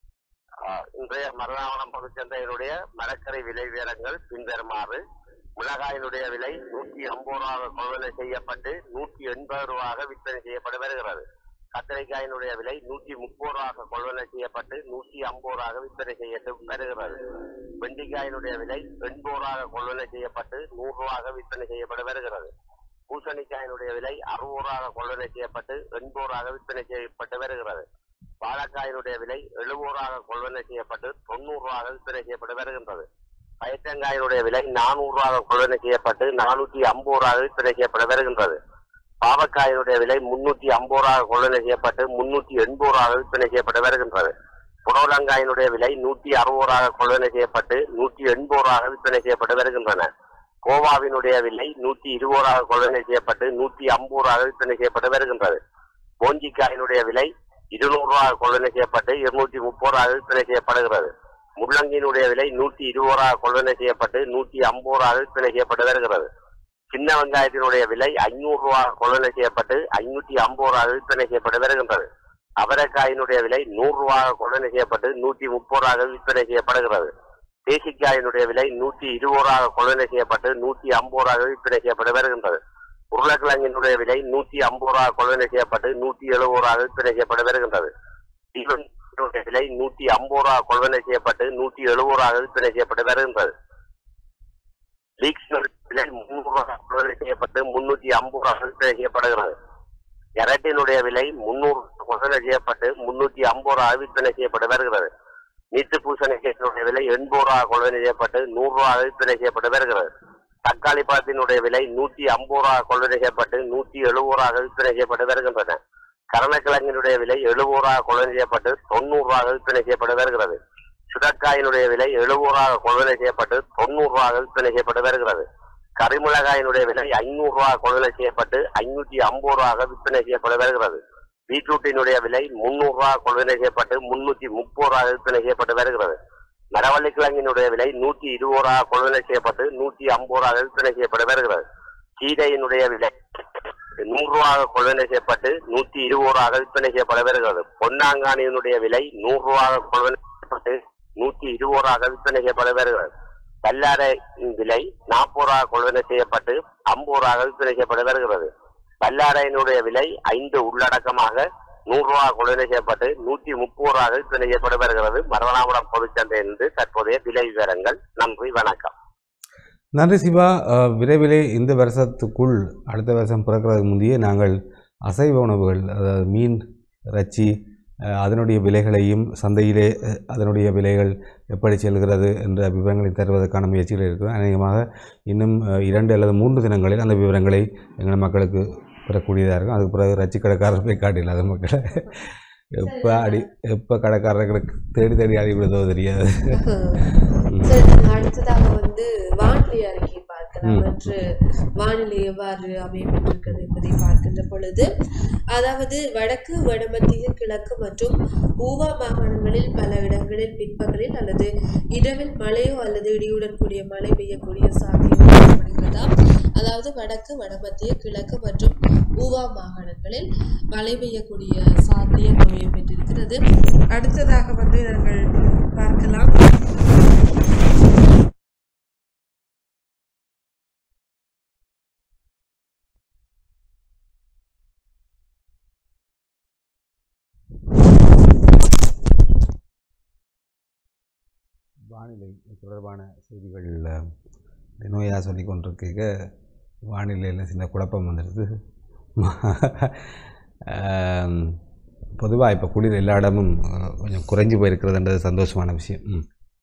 ஆஹ் இன்றைய மருதாவனம் பொதுச்சந்தையினுடைய மரக்கறி விலை விவரங்கள் பின்வருமாறு மிளகாயினுடைய விலை நூற்றி ஐம்பது ரூபாக கொள்வனை செய்யப்பட்டு நூற்றி எண்பது ரூபாக விற்பனை செய்யப்பட்டு வருகிறது கத்திரிக்காயினுடைய விலை நூற்றி முப்பது ரூபாக கொள்வனை செய்யப்பட்டு நூற்றி ஐம்பது ரூபாக விற்பனை செய்யப்பட்டு வருகிறது வெண்டிக்காயினுடைய விலை எண்பது ரூபாக கொள்வனை செய்யப்பட்டு நூறு ரூபாக விற்பனை செய்யப்பட்டு வருகிறது பூசணிக்காயினுடைய விலை அறுபது ரூபாக கொள்வனை செய்யப்பட்டு எண்பது ரூபாக விற்பனை செய்யப்பட்டு வருகிறது வாழைக்காயினுடைய விலை எழுபது ரூபாக கொள்வனை செய்யப்பட்டு தொண்ணூறு ரூபாக விற்பனை செய்யப்பட்டு வருகின்றது பயற்றங்காயினுடைய விலை நானூறு ரூபாக கொள்வனை செய்யப்பட்டு நானூற்றி ஐம்பது ரூபாக விற்பனை செய்யப்பட்டு வருகின்றது பாவக்காயினுடைய விலை முன்னூற்றி ஐம்பது ரூபாக கொள்வனை செய்யப்பட்டு முன்னூற்றி எண்பது ரூபாக விற்பனை செய்யப்பட்டு வருகின்றது புடவலங்காயினுடைய விலை நூற்றி அறுபது ரூபாக கொள்வனை செய்யப்பட்டு நூற்றி எண்பது ரூபாக விற்பனை செய்யப்பட்டு வருகின்றன கோவாவினுடைய விலை நூற்றி இருபது ரூபாக கொள்வனை செய்யப்பட்டு நூற்றி ஐம்பது ரூபாக விற்பனை செய்யப்பட்டு வருகின்றது போஞ்சிக்காயினுடைய விலை இருநூறு ரூபாக கொள்வனை செய்யப்பட்டு இருநூற்றி முப்பது ரூபாக விற்பனை செய்யப்படுகிறது முள்ளங்கியினுடைய விலை நூற்றி இருபது ரூபாக கொள்வனை செய்யப்பட்டு நூற்றி ஐம்பது ரூபாக விற்பனை செய்யப்பட்டு வருகிறது சின்ன வெங்காயத்தினுடைய விலை ஐநூறு ரூபாக கொள்வனை செய்யப்பட்டு ஐநூற்றி ஐம்பது ரூபாக விற்பனை செய்யப்பட்டு வருகின்றது அவரைக்காயினுடைய விலை நூறு ரூபாக கொள்வனை செய்யப்பட்டு நூற்றி முப்பது ரூபாக விற்பனை செய்யப்படுகிறது தேசிக்காயினுடைய விலை நூற்றி இருபது ரூபாக கொள்வனை செய்யப்பட்டு நூற்றி ஐம்பது ரூபாக விற்பனை செய்யப்பட்டு வருகின்றது உருளைக்கிழங்கினுடைய விலை நூற்றி ஐம்பது ரூபாக கொள்வனை செய்யப்பட்டு நூற்றி எழுபது ரூபாக விற்பனை செய்யப்பட்டு வருகின்றது தீவனத்தினுடைய விலை நூற்றி ஐம்பது ரூபாக கொள்வனை செய்யப்பட்டு நூற்றி எழுபது ரூபாக விற்பனை செய்யப்பட்டு வருகின்றது லீக்ஸ் விலை முன்னூறு ரூபாய் கொள்வனை செய்யப்பட்டு முன்னூத்தி ஐம்பது ரூபாய் விற்பனை செய்யப்படுகிறது எரட்டினுடைய விலை முன்னூறு கொள்வனை செய்யப்பட்டு முன்னூத்தி ஐம்பது ரூபாய் விற்பனை செய்யப்பட்டு வருகிறது நீட்டு பூசணிக்காயினுடைய விலை எண்பது ரூபாய் கொள்வனை செய்யப்பட்டு நூறு ரூபாய் விற்பனை செய்யப்பட்டு வருகிறது தக்காளி பழத்தினுடைய விலை நூத்தி ஐம்பது ரூபாய் கொள்வனை செய்யப்பட்டு நூத்தி எழுபது ரூபாய் விற்பனை செய்யப்பட்டு வருகின்றன கரணக்கிழங்கினுடைய விலை எழுபது ரூபாய் கொள்வனை செய்யப்பட்டு தொண்ணூறு ரூபாய் விற்பனை செய்யப்பட்டு வருகிறது சுடக்காயினுடைய விலை எழுபது ரூபாய் கொள்வனை செய்யப்பட்டு தொண்ணூறு ரூபாய் விற்பனை செய்யப்பட்டு வருகிறது கரிமிளகாயினுடைய விலை ஐநூறு ரூபாய் கொள்வனை செய்யப்பட்டு ஐநூத்தி ஐம்பது ரூபாய் விற்பனை செய்யப்பட்டு வருகிறது பீட்ரூட்டினுடைய விலை முன்னூறு ரூபாய் கொள்வனை செய்யப்பட்டு முன்னூத்தி முப்பது ரூபாய் விற்பனை செய்யப்பட்டு வருகிறது மரவள்ளி கிழங்கினுடைய விலை நூத்தி இருபது ரூபாய் கொள்வனை செய்யப்பட்டு நூத்தி ஐம்பது ரூபாய் விற்பனை செய்யப்பட்டு வருகிறது கீரையினுடைய விலை நூறு ரூபாய் கொள்வனை செய்யப்பட்டு நூத்தி இருபது ரூபாய் விற்பனை செய்யப்பட வருகிறது பொன்னாங்கானியினுடைய விலை நூறு ரூபாய் கொள்வனை செய்யப்பட்டு நூத்தி இருபது ரூபாய் விற்பனை செய்யப்பட வருகிறது கல்லாரை விலை நாற்பது ரூபாய் கொள்வனை செய்யப்பட்டு ஐம்பது ரூபாய் விற்பனை செய்யப்பட வருகிறது கல்லாரையினுடைய விலை ஐந்து உள்ளடக்கமாக நூறு ரூபாய் கொள்வனை செய்யப்பட்டு நூத்தி முப்பது ரூபாய் விற்பனை செய்யப்பட வருகிறது மரணாபுரம் பொதுச்சந்தை என்று தற்போதைய விலை விவரங்கள் நன்றி வணக்கம் நன்றி சிவா அஹ், விரைவிலே இந்த வருஷத்துக்குள் அடுத்த வருஷம் பிறக்கிறதுக்கு முந்தைய நாங்கள் அசைவ உணவுகள் அதாவது மீன் இறைச்சி அஹ், அதனுடைய விலைகளையும் சந்தையிலே அஹ், அதனுடைய விலைகள் எப்படி செல்கிறது என்ற விவரங்களை தருவதற்கான முயற்சிகள் இருக்கிறோம் அநேகமாக இன்னும் அஹ், இரண்டு அல்லது மூன்று தினங்களில் அந்த விவரங்களை எங்கள் மக்களுக்கு பெறக்கூடியதாக இருக்கும் அதுக்கு பிறகு இறைச்சி கடைக்காரர் போய் காட்டிடலாத மக்களை எப்போ அடி எப்போ கடைக்காரர்களுக்கு தேடி தேடி அடி விடுதோ தெரியாது சரி நாங்க அடுத்ததாக வந்து வானிலை அறிக்கை பார்க்கலாம் ம். என்று வானிலை எவ்வாறு அமையப்பட்டிருக்கிறது என்பதை பார்க்கின்ற பொழுது அதாவது வடக்கு வடமத்திய கிழக்கு மற்றும் ஊவா மாகாணங்களில் பல இடங்களில் பிற்பகலில் அல்லது இரவில் மழையோ அல்லது இடியுடன் கூடிய மழை பெய்யக்கூடிய சாத்தியம் காணப்படுகிறதா அதாவது வடக்கு வடமத்திய கிழக்கு மற்றும் ஊவா மாகாணங்களில் மழை பெய்யக்கூடிய சாத்தியம் அமைய பெற்றிருக்கிறது அடுத்ததாக வந்து நாங்கள் பார்க்கலாம் வானிலை தொடர்பான செய்திகள் நோயாக சொல்லி கொண்டிருக்க வானிலையில் சின்ன குழப்பம் வந்துடுது பொதுவாக இப்போ குளிர் எல்லா இடமும் அஹ், கொஞ்சம் குறைஞ்சி போயிருக்கிறதுன்றது சந்தோஷமான விஷயம் ம்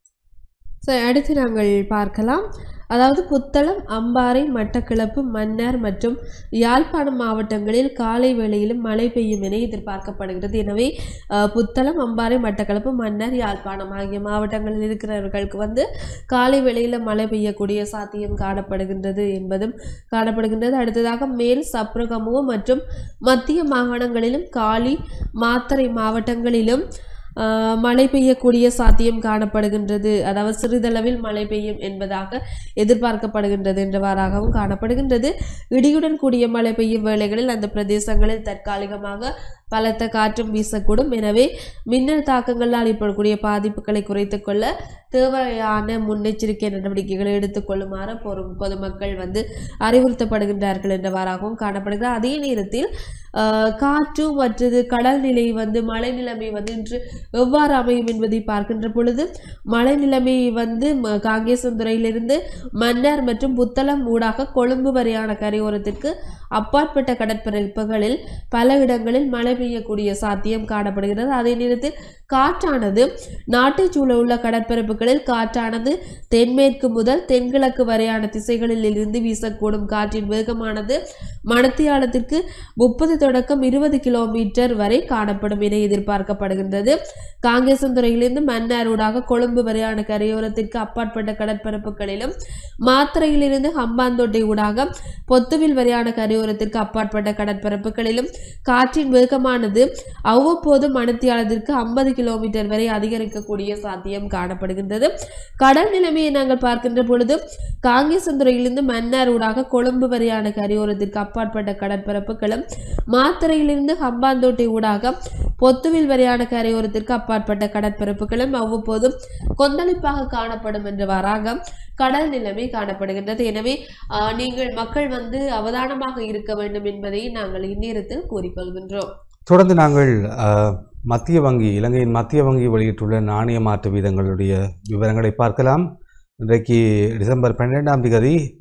சரி அடுத்து நாங்கள் பார்க்கலாம் அதாவது புத்தளம் அம்பாறை மட்டக்களப்பு மன்னார் மற்றும் யாழ்ப்பாணம் மாவட்டங்களில் காலை வேளையிலும் மழை பெய்யும் என எதிர்பார்க்கப்படுகிறது எனவே அஹ், புத்தளம் அம்பாறை மட்டக்களப்பு மன்னார் யாழ்ப்பாணம் ஆகிய மாவட்டங்களில் இருக்கிறவர்களுக்கு வந்து காலை வேளையில் மழை பெய்யக்கூடிய சாத்தியம் காணப்படுகின்றது என்பதும் காணப்படுகின்றது அடுத்ததாக மேல் சப்ரகமுவ மற்றும் மத்திய மாகாணங்களிலும் காலி மாத்தறை மாவட்டங்களிலும் ஆஹ் மழை பெய்யக்கூடிய சாத்தியம் காணப்படுகின்றது அதாவது சிறிதளவில் மழை பெய்யும் என்பதாக எதிர்பார்க்கப்படுகின்றது என்றவாறாகவும் காணப்படுகின்றது இடியுடன் கூடிய மழை பெய்யும் வேளைகளில் அந்த பிரதேசங்களில் தற்காலிகமாக பலத்த காற்றும் வீசக்கூடும் எனவே மின்னல் தாக்கங்களால் ஏற்படக்கூடிய பாதிப்புகளை குறைத்துக் கொள்ள தேவையான முன்னெச்சரிக்கை நடவடிக்கைகளை எடுத்துக்கொள்ளுமாறு பொறு பொதுமக்கள் வந்து அறிவுறுத்தப்படுகின்றார்கள் என்றவாறாகவும் காணப்படுகிறது அதே நேரத்தில் ஆஹ், காற்று மற்றது கடல் நிலை வந்து மழை நிலைமை வந்து இன்று எவ்வாறு அமையும் என்பதை பார்க்கின்ற பொழுது மழை நிலைமை வந்து ம- காங்கேசந்துறையிலிருந்து மன்னார் மற்றும் புத்தளம் ஊடாக கொழும்பு வரையான கரையோரத்திற்கு அப்பாற்பட்ட கடற்பரப்புகளில் பல இடங்களில் மழை பெய்யக்கூடிய சாத்தியம் காணப்படுகிறது அதே நேரத்தில் காற்றானது நாட்டைச் சூழ உள்ள கடற்பரப்புகளில் காற்றானது தென்மேற்கு முதல் தென்கிழக்கு வரையான திசைகளில் இருந்து வீசக்கூடும் காற்றின் வேகமானது மணத்தியாலத்திற்கு முப்பது தொடக்கம் இருபது கிலோமீட்டர் வரை காணப்படும் என எதிர்பார்க்கப்படுகின்றது காங்கேசந்துறையிலிருந்து மன்னார் ஊடாக கொழும்பு வரையான கரையோரத்திற்கு அப்பாற்பட்ட கடற்பரப்புகளிலும் மாத்திரையிலிருந்து ஹம்பாந்தோட்டை ஊடாக பொத்துவில் வரையான கரையோரத்திற்கு அப்பாற்பட்ட கடற்பரப்புகளிலும் காற்றின் வேகமானது அவ்வப்போது மணத்தியாலத்திற்கு ஐம்பது கிலோமீட்டர் வரை அதிகரிக்கக்கூடிய சாத்தியம் காணப்படுகின்றது கடல் நிலைமையை நாங்கள் பார்க்கின்ற பொழுது காங்கேசந்துறையிலிருந்து மன்னார் ஊடாக கொழும்பு வரையான கரையோரத்திற்கு அப்பாற்பட்ட கடற்பரப்புகளும் மாத்தறையிலிருந்து ஹம்பாந்தோட்டை ஊடாக பொத்துவில் வரையான கரையோரத்திற்கு அப்பாற்பட்ட கடற்பரப்புகளும் அவ்வப்போதும் கொந்தளிப்பாக காணப்படும் என்றவாறாக கடல் நிலைமை காணப்படுகின்றது எனவே ஆஹ், நீங்கள் மக்கள் வந்து அவதானமாக இருக்க வேண்டும் என்பதை நாங்கள் இந்நேரத்தில் கூறிக்கொள்கின்றோம் தொடர்ந்து நாங்கள் அஹ், மத்திய வங்கி இலங்கையின் மத்திய வங்கி வெளியிட்டுள்ள நாணய மாற்று வீதங்களுடைய விவரங்களை பார்க்கலாம் இன்றைக்கு டிசம்பர் பன்னிரெண்டாம் தேதி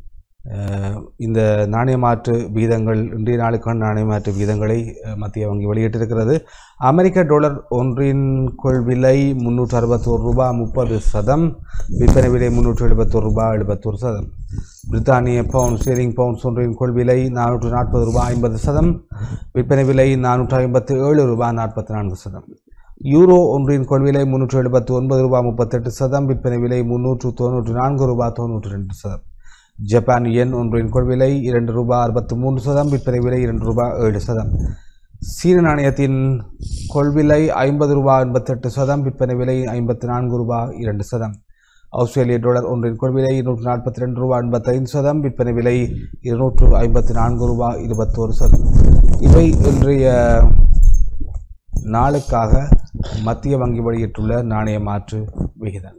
அஹ், இந்த நாணய மாற்று வீதங்கள் இன்றைய நாளுக்கான நாணய மாற்று வீதங்களை அஹ், மத்திய வங்கி வெளியிட்டிருக்கிறது அமெரிக்க டாலர் ஒன்றின் கொள்விலை முன்னூற்று அறுபத்தோரு ரூபாய் முப்பது சதம் விற்பனை விலை முன்னூற்று எழுபத்தோரு ரூபாய் எழுபத்தோரு சதம் பிரித்தானிய பவுண்ட் ஸ்டேரிங் பவுண்ட்ஸ் ஒன்றின் கொள்விலை நானூற்று நாற்பது ரூபாய் ஐம்பது சதம் விற்பனை விலை நானூற்று ஐம்பத்து ஏழு ரூபாய் நாற்பத்தி நான்கு சதம் யூரோ ஒன்றின் கொள்விலை முன்னூற்று எழுபத்து ஒன்பது ரூபாய் முப்பத்தெட்டு சதம் விற்பனை விலை முன்னூற்று தொண்ணூற்று நான்கு ரூபாய் தொண்ணூற்று ரெண்டு சதம் ஜப்பான் எண் ஒன்றின் கொள்விலை இரண்டு ரூபாய் அறுபத்து மூன்று சதம் விற்பனை விலை இரண்டு ரூபாய் ஏழு சதம் சீன நாணயத்தின் கொள்விலை ஐம்பது ரூபாய் எண்பத்தெட்டு சதம் விற்பனை விலை ஐம்பத்து நான்கு ரூபாய் இரண்டு சதம் ஆஸ்திரேலிய டாலர் ஒன்றின் கொள்விலை இருநூற்று நாற்பத்தி ரெண்டு ரூபாய் எண்பத்தைந்து சதம் விற்பனை விலை இருநூற்று ஐம்பத்தி நான்கு ரூபாய் இருபத்தோரு சதம் இவை இன்றைய நாளுக்காக மத்திய வங்கி வெளியிட்டுள்ள நாணய மாற்று விகிதங்கள்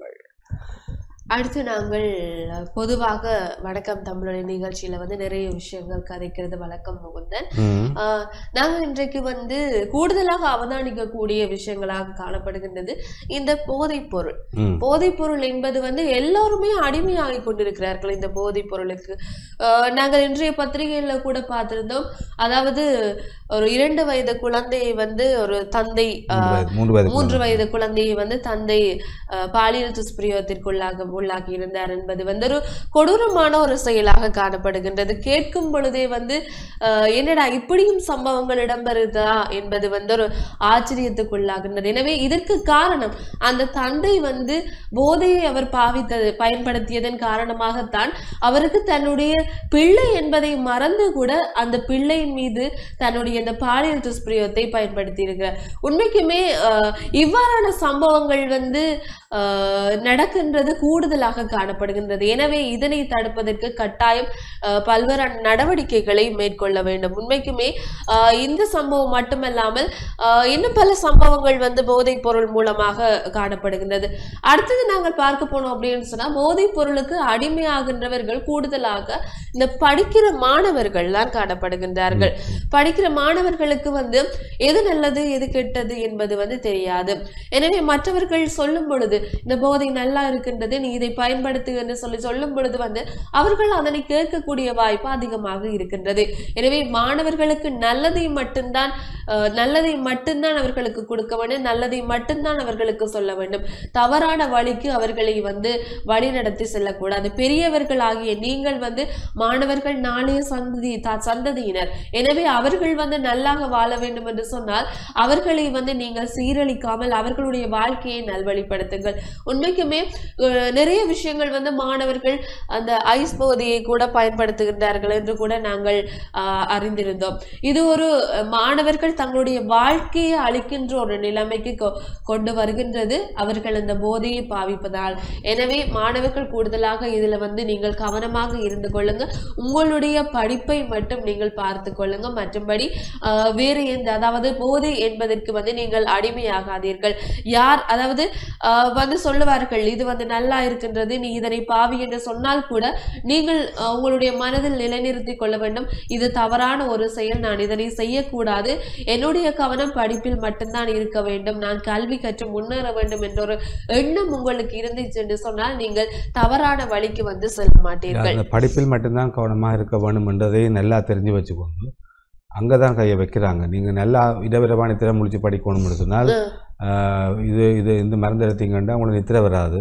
அடுத்து நாங்கள் பொதுவாக வணக்கம் தமிழொலி நிகழ்ச்சியில வந்து நிறைய விஷயங்கள் கதைக்கிறது வழக்கம் முகுந்தன் ம். ஆஹ் நாங்கள் இன்றைக்கு வந்து கூடுதலாக அவதானிக்கக்கூடிய விஷயங்களாக காணப்படுகின்றது இந்த போதைப் பொருள் ம். போதைப் பொருள் என்பது வந்து எல்லாருமே அடிமையாகி கொண்டிருக்கிறார்கள் இந்த போதைப் பொருளுக்கு ஆஹ் நாங்கள் இன்றைய பத்திரிகையில கூட பார்த்திருந்தோம் அதாவது ஒரு இரண்டு வயது குழந்தையை வந்து ஒரு தந்தை மூன்று ஆஹ், வயது- மூன்று வயது மூன்று வயது குழந்தையை வந்து தந்தை ஆஹ், பாலியல் துஷ்பிரயோகத்திற்குள்ளாக உள்ளாக்கி இருந்தார் என்பது வந்து ஒரு கொடூரமான ஒரு செயலாக காணப்படுகின்றது கேட்கும் பொழுதே வந்து ஆஹ், என்னடா இப்படியும் சம்பவங்கள் இடம்பெறுதா என்பது வந்து ஒரு ஆச்சரியத்துக்குள்ளாகின்றது எனவே இதற்கு காரணம் அந்த தந்தை வந்து போதையை அவர் பாவித்தது பயன்படுத்தியதன் காரணமாகத்தான் அவருக்கு தன்னுடைய பிள்ளை என்பதை மறந்து கூட அந்த பிள்ளையின் மீது தன்னுடைய இந்த பாலியல் துஷ்பிரயோகத்தை பயன்படுத்தி இருக்கிறார் உண்மைக்குமே ஆஹ், இவ்வாறான சம்பவங்கள் வந்து ஆஹ், நடக்கின்றது கூடுதலாக காணப்படுகின்றது எனவே இதனை தடுப்பதற்கு கட்டாயம் ஆஹ், பல்வேறு நடவடிக்கைகளை மேற்கொள்ள வேண்டும் உண்மைக்குமே ஆஹ், இந்த சம்பவம் மட்டுமல்லாமல் ஆஹ், இன்னும் பல சம்பவங்கள் வந்து போதைப் பொருள் மூலமாக காணப்படுகின்றது அடுத்தது நாங்கள் பார்க்க போனோம் அப்படின்னு சொன்னா போதைப் பொருளுக்கு அடிமையாகின்றவர்கள் கூடுதலாக இந்த படிக்கிற மாணவர்கள் தான் காணப்படுகின்றார்கள் படிக்கிற மாணவர்களுக்கு வந்து எது நல்லது எது கெட்டது என்பது வந்து தெரியாது எனவே மற்றவர்கள் சொல்லும் பொழுது இந்த போதை நல்லா இருக்கின்றது நீ இதை பயன்படுத்து என்று சொல்லி சொல்லும் பொழுது வந்து அவர்கள் அதனை கேட்கக்கூடிய வாய்ப்பு அதிகமாக இருக்கின்றது எனவே மாணவர்களுக்கு நல்லதை மட்டும்தான் அஹ், நல்லதை மட்டும்தான் அவர்களுக்கு கொடுக்க வேண்டும் நல்லதை மட்டும்தான் அவர்களுக்கு சொல்ல வேண்டும் தவறான வழிக்கு அவர்களை வந்து வழி நடத்தி செல்லக்கூடாது பெரியவர்கள் ஆகிய நீங்கள் வந்து மாணவர்கள் நாளைய சந்ததி த- சந்ததியினர் எனவே அவர்கள் வந்து நல்லாக வாழ வேண்டும் என்று சொன்னால் அவர்களை வந்து நீங்கள் சீரழிக்காமல் அவர்களுடைய வாழ்க்கையை நல்வழிப்படுத்துங்கள் உண்மைக்குமே அஹ், நிறைய விஷயங்கள் வந்து மாணவர்கள் அந்த ஐஸ் போதையை கூட பயன்படுத்துகின்றார்கள் என்று கூட நாங்கள் ஆஹ், அறிந்திருந்தோம் இது ஒரு அஹ், மாணவர்கள் தங்களுடைய வாழ்க்கையை அளிக்கின்ற ஒரு நிலைமைக்கு கொ- கொண்டு வருகின்றது அவர்கள் அந்த போதையை பாவிப்பதால் எனவே மாணவர்கள் கூடுதலாக இதுல வந்து நீங்கள் கவனமாக இருந்து கொள்ளுங்க உங்களுடைய படிப்பை மட்டும் நீங்கள் பார்த்து கொள்ளுங்க மற்றும்படி ஆஹ், வேறு எந்த அதாவது போதை என்பதற்கு வந்து நீங்கள் அடிமையாகாதீர்கள் யார் அதாவது ஆஹ், வந்து சொல்லுவார்கள் இது வந்து நல்லா இருக்கின்றது நீ இதனை பாவி என்று சொன்னால் கூட நீங்கள் ஆஹ், உங்களுடைய மனதில் நிலைநிறுத்திக் கொள்ள வேண்டும் இது தவறான ஒரு செயல் நான் இதனை செய்யக்கூடாது என்னுடைய கவனம் படிப்பில் மட்டும்தான் இருக்க வேண்டும் நான் கல்வி கற்று முன்னேற வேண்டும் என்ற ஒரு எண்ணம் உங்களுக்கு இருந்துச்சு என்று சொன்னால் நீங்கள் தவறான வழிக்கு வந்து செல்ல மாட்டீர்கள் அந்த படிப்பில் மட்டும்தான் கவனமாக இருக்க வேண்டும் என்றதை நல்லா தெரிஞ்சு வச்சுக்கோங்க அங்கே தான் கையை வைக்கிறாங்க நீங்கள் நல்லா இடவிரவாணித்தில் முடிச்சு படிக்கணும்னு சொன்னால் ஆஹ், இது இது இந்த மருந்து எடுத்தீங்கன்னா உங்களுக்கு நித்திர வராது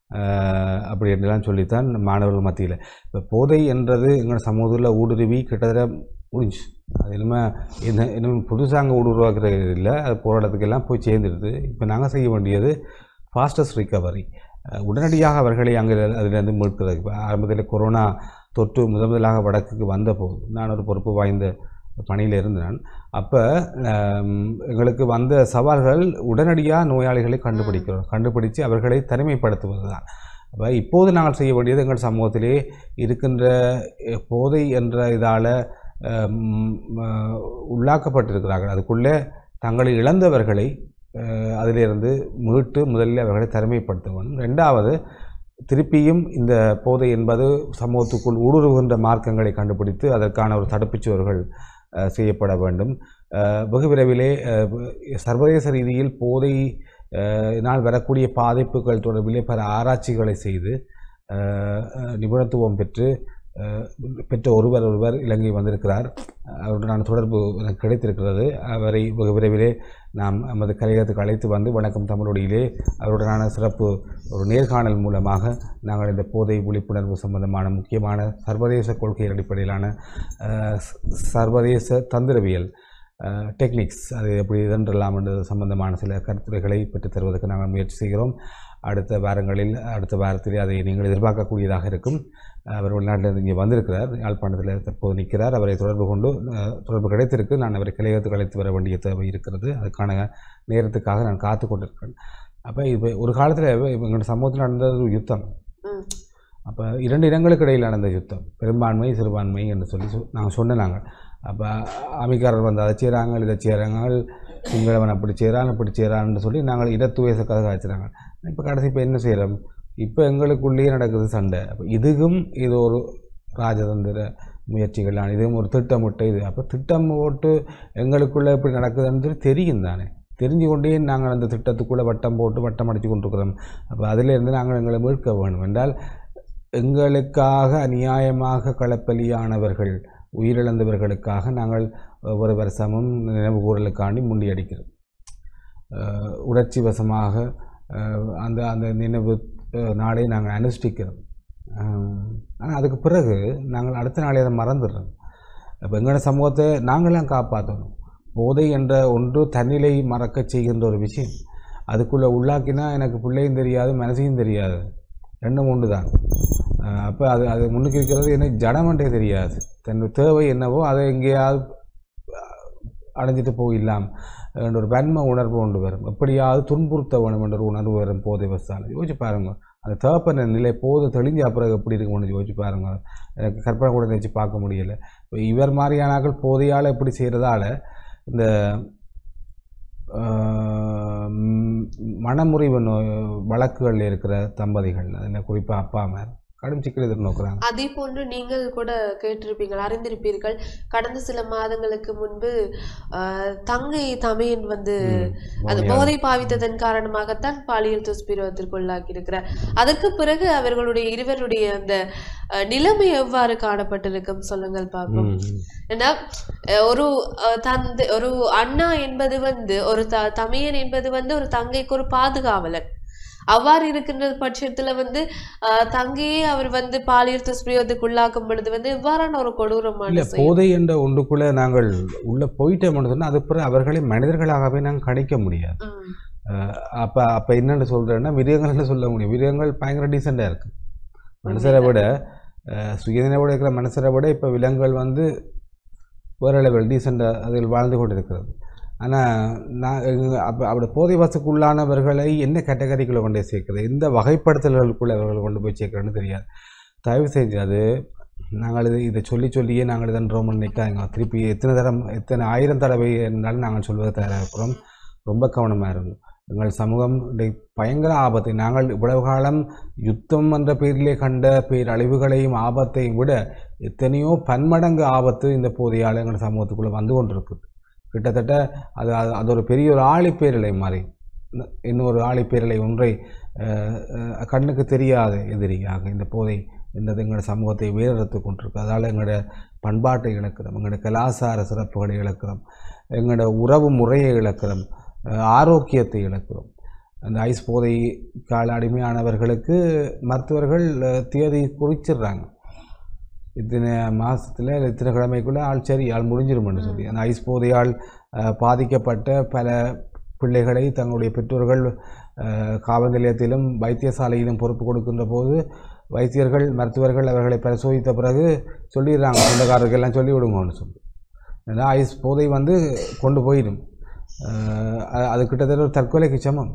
ஆஹ், அப்படி என்றெல்லாம் சொல்லித்தான் மாணவர்கள் மத்தியில் இப்போ போதை என்றது எங்கள் சமூகத்தில் ஊடுருவி கிட்டத்தட்ட முடிஞ்சு அது இனிமேல் என்ன இன்னும் புதுசாக அங்கே ஊடுருவாக்குறது இல்லை அது போராட்டத்துக்கெல்லாம் போய் சேர்ந்துடுது இப்போ நாங்கள் செய்ய வேண்டியது ஃபாஸ்டஸ்ட் ரிகவரி உடனடியாக அவர்களை அங்கே அதிலிருந்து மீட்கிறது இப்போ ஆரம்பத்தில் கொரோனா தொற்று முதன் முதலாக வடக்குக்கு வந்தபோது நான் ஒரு பொறுப்பு வாய்ந்த பணியில் இருந்தேன் அப்போ எங்களுக்கு வந்த சவால்கள் உடனடியாக நோயாளிகளை கண்டுபிடிக்கிறோம் கண்டுபிடிச்சு அவர்களை தனிமைப்படுத்துவது தான் அப்போ இப்போது நாங்கள் செய்ய வேண்டியது எங்கள் சமூகத்திலே இருக்கின்ற அஹ், போதை என்ற இதால் உள்ளாக்கப்பட்டிருக்கிறார்கள் அதுக்குள்ளே தங்களை இழந்தவர்களை அஹ், அதிலிருந்து மீட்டு முதலில் அவர்களை தனிமைப்படுத்த வேண்டும் ரெண்டாவது திருப்பியும் இந்த போதை என்பது சமூகத்துக்குள் ஊடுருவுகின்ற மார்க்கங்களை கண்டுபிடித்து அதற்கான ஒரு தடுப்புச்சுவர்கள் அஹ், செய்யப்பட வேண்டும் அஹ், வெகு விரைவிலே அஹ், சர்வதேச ரீதியில் போதை அஹ், னால் வரக்கூடிய பாதிப்புகள் தொடர்பிலே பல ஆராய்ச்சிகளை செய்து அஹ், அஹ், நிபுணத்துவம் பெற்று அஹ், பெற்ற ஒருவர் ஒருவர் இலங்கை வந்திருக்கிறார் அவருடனான தொடர்பு எனக்கு கிடைத்திருக்கிறது அவரை வெகு விரைவிலே நாம் நமது கலையகத்துக்கு அழைத்து வந்து வணக்கம் தமிழொடியிலே அவருடனான சிறப்பு ஒரு நேர்காணல் மூலமாக நாங்கள் இந்த போதை விழிப்புணர்வு சம்பந்தமான முக்கியமான சர்வதேச கொள்கை அடிப்படையிலான அஹ், ச- சர்வதேச தந்திரவியல் டெக்னிக்ஸ் அது எப்படி இதென்றலாம் என்பது சம்பந்தமான சில கருத்துரைகளை பெற்றுத் தருவதற்கு நாங்கள் முயற்சி செய்கிறோம் அடுத்த வாரங்களில் அடுத்த வாரத்திலே அதை நீங்கள் எதிர்பார்க்கக்கூடியதாக இருக்கும் அவர் வெளிநாட்டிலிருந்து இங்கே வந்திருக்கிறார் யாழ்ப்பாணத்தில் தற்போது நிற்கிறார் அவரை தொடர்பு கொண்டு அஹ், தொடர்பு கிடைத்திருக்கு நான் அவரை கலையகத்துக்கு அழைத்து வர வேண்டிய தேவை இருக்கிறது அதுக்கான நேரத்துக்காக நான் காத்து கொண்டிருக்கிறேன் அப்போ இப்போ ஒரு காலத்தில் எங்களோட சமூகத்தில் நடந்தது ஒரு யுத்தம் ம். அப்போ இரண்டு இடங்களுக்கு இடையில் நடந்த யுத்தம் பெரும்பான்மை சிறுபான்மை என்று சொல்லி சொ நாங்கள் சொன்ன நாங்கள் அப்போ அமைக்காரர் வந்து அதை செய்கிறாங்க இதை செய்கிறாங்க சிங்களவன் அப்படி செய்கிறான் இப்படி செய்கிறான்னு சொல்லி நாங்கள் இடத்துவேச கதை காய்ச்சிறாங்க இப்போ கடைசி இப்போ என்ன செய்கிறோம் இப்போ எங்களுக்குள்ளேயே நடக்குது சண்டை அப்போ இதுக்கும் இது ஒரு ராஜதந்திர முயற்சிகள் இதுவும் ஒரு திட்டமிட்ட இது அப்போ திட்டம் போட்டு எங்களுக்குள்ளே எப்படி நடக்குதுன்னு சொல்லி தெரியும் தானே தெரிஞ்சு கொண்டே நாங்கள் அந்த திட்டத்துக்குள்ளே வட்டம் போட்டு வட்டம் அடித்து கொண்டிருக்கிறோம் அப்போ அதிலிருந்து நாங்கள் எங்களை மீட்க வேண்டும் என்றால் எங்களுக்காக அநியாயமாக களப்பலியானவர்கள் உயிரிழந்தவர்களுக்காக நாங்கள் ஒவ்வொரு வருஷமும் நினைவு கூறலுக்காண்டி முண்டியடிக்கிறோம் அஹ் உணர்ச்சி வசமாக அஹ் அந்த அந்த நினைவு அஹ் நாளை நாங்கள் அனுஷ்டிக்கிறோம் ஆனால் அதுக்கு பிறகு நாங்கள் அடுத்த நாளே அதை மறந்துடுறோம் இப்போ எங்களோட சமூகத்தை நாங்களாம் காப்பாற்றணும் போதை என்ற ஒன்று தன்னிலை மறக்கச் செய்கின்ற ஒரு விஷயம் அதுக்குள்ளே உள்ளாக்கினா எனக்கு பிள்ளையும் தெரியாது மனசையும் தெரியாது ரெண்டும் ஒன்று தான் அப்போ அது அது முன்னுக்கு இருக்கிறது எனக்கு ஜடமன்றே தெரியாது தன் தேவை என்னவோ அதை எங்கேயாவது அடைஞ்சிட்டு போயிடலாம் என்ற ஒரு வன்ம உணர்வு கொண்டு வரும் எப்படியாவது துன்புறுத்த வேணும் என்ற ஒரு உணர்வு வரும் போதை வசால் யோசிச்சு பாருங்க அந்த தகப்பன நிலை போதை தெளிஞ்ச பிறகு எப்படி இருக்கும்னு யோசிச்சு பாருங்க எனக்கு கற்பனை கூட நினச்சி பார்க்க முடியல இப்போ இவர் மாதிரியானாக்கள் போதையால் எப்படி செய்கிறதால இந்த ஆஹ், ம், மனமுறிவு நோய் வழக்குகளில் இருக்கிற தம்பதிகள் அதில் குறிப்பாக அப்பா அம்மா கடும் சிக்கல் எதிர்நோக்குறாங்க அதே போன்று நீங்கள் கூட கேட்டிருப்பீர்கள் அறிந்திருப்பீர்கள் கடந்த சில மாதங்களுக்கு முன்பு ஆஹ், தங்கை தமையன் வந்து அந்த மௌனியா- போதை பாவித்ததன் காரணமாகத்தான் பாலியல் துஷ்பிரவத்திற்கு உள்ளாக்கி இருக்கிறார் அதற்கு பிறகு அவர்களுடைய இருவருடைய அந்த அஹ், நிலைமை எவ்வாறு காணப்பட்டிருக்கும் சொல்லுங்கள் பார்ப்போம் ம், ம். ஏன்னா அஹ், ஒரு அஹ், தந்தை ஒரு அண்ணா என்பது வந்து ஒரு த தமையன் என்பது வந்து ஒரு தங்கைக்கு ஒரு பாதுகாவலன் அவ்வாறு இருக்கின்ற பட்சத்துல வந்து அஹ், தங்கையே அவர் வந்து பாலியல் துஷ்பிரயோகத்துக்கு உள்ளாக்கும் பொழுது வந்து இவ்வாறான ஒரு கொடூரமான இல்லை செயல் போதை என்ற ஒன்றுக்குள்ளே நாங்கள் உள்ளே போயிட்டோம்னு சொன்னால் அது பிறகு அவர்களை மனிதர்களாகவே நாங்கள் கணிக்க முடியாது ம், அப்போ அப்போ என்னென்னு சொல்கிறேன்னா மிருகங்கள்னு சொல்ல முடியும் மிருகங்கள் பயங்கர டீசெண்டாக இருக்குது மனுஷரை விட அஹ், சுயநினைவோட இருக்கிற மனுஷரை விட இப்போ விலங்குகள் வந்து வேறு லெவல் டீசெண்டாக அதில் வாழ்ந்து கொண்டு இருக்கிறது ஆனால் நான் எங்க- அப்போ அப்படி போதை வசக்குள்ளானவர்களை என்ன கேட்டகரிக்குள்ளே கொண்டு போய் சேர்க்குறது எந்த வகைப்படுத்தல்களுக்குள்ளே அவர்களை கொண்டு போய் சேர்க்குறேன்னு தெரியாது தயவு செஞ்சு அது நாங்கள் இது இதை சொல்லி சொல்லியே நாங்கள் இதன்றோம் நிற்காங்க திருப்பி எத்தனை தரம் எத்தனை ஆயிரம் தடவை இருந்தாலும் நாங்கள் சொல்வது தயாராக இருக்கிறோம் ரொம்ப கவனமாக இருக்கும் எங்கள் சமூகம் இன்றைக்கு பயங்கர ஆபத்து நாங்கள் இவ்வளவு காலம் யுத்தம் என்ற பேரிலே கண்ட பேரழிவுகளையும் ஆபத்தையும் விட எத்தனையோ பன்மடங்கு ஆபத்து இந்த போதையால் எங்கள் சமூகத்துக்குள்ளே வந்து கொண்டிருக்குது கிட்டத்தட்ட அது அது அது ஒரு பெரிய ஒரு ஆழிப்பேரலை மாதிரி இன்ன- இன்னொரு ஆழிப்பேரலை ஒன்றை அஹ், அஹ், கண்ணுக்கு தெரியாத எதிரியாக இந்த போதை என்றது எங்களோட சமூகத்தை வேறறுத்து கொண்டிருக்கு அதால் எங்களோட பண்பாட்டை இழக்கிறோம் எங்களோட கலாச்சார சிறப்புகளை இழக்கிறோம் எங்களோட உறவு முறையை இழக்கிறோம் அஹ், ஆரோக்கியத்தை இழக்கிறோம் அந்த ஐஸ் போதை கால அடிமையானவர்களுக்கு மருத்துவர்கள் அஹ், தேதி குறிச்சிடுறாங்க இத்தனை மாதத்தில் இத்தனை கிழமைக்குள்ளே ஆள் சரி ஆள் முடிஞ்சிருமென்னு சொல்லி அந்த ஐஸ் போதையால் அஹ், பாதிக்கப்பட்ட பல பிள்ளைகளை தங்களுடைய பெற்றோர்கள் அஹ், காவல் நிலையத்திலும் வைத்தியசாலையிலும் பொறுப்பு கொடுக்கின்ற போது வைத்தியர்கள் மருத்துவர்கள் அவர்களை பரிசோதித்த பிறகு சொல்லிடுறாங்க சொந்தக்காரருக்கெல்லாம் சொல்லி விடுங்கன்னு சொல்லி ஏன்னா ஐஸ் போதை வந்து கொண்டு போயிடும் அஹ், அது- அது கிட்டத்தட்ட ஒரு தற்கொலைக்கு சமம்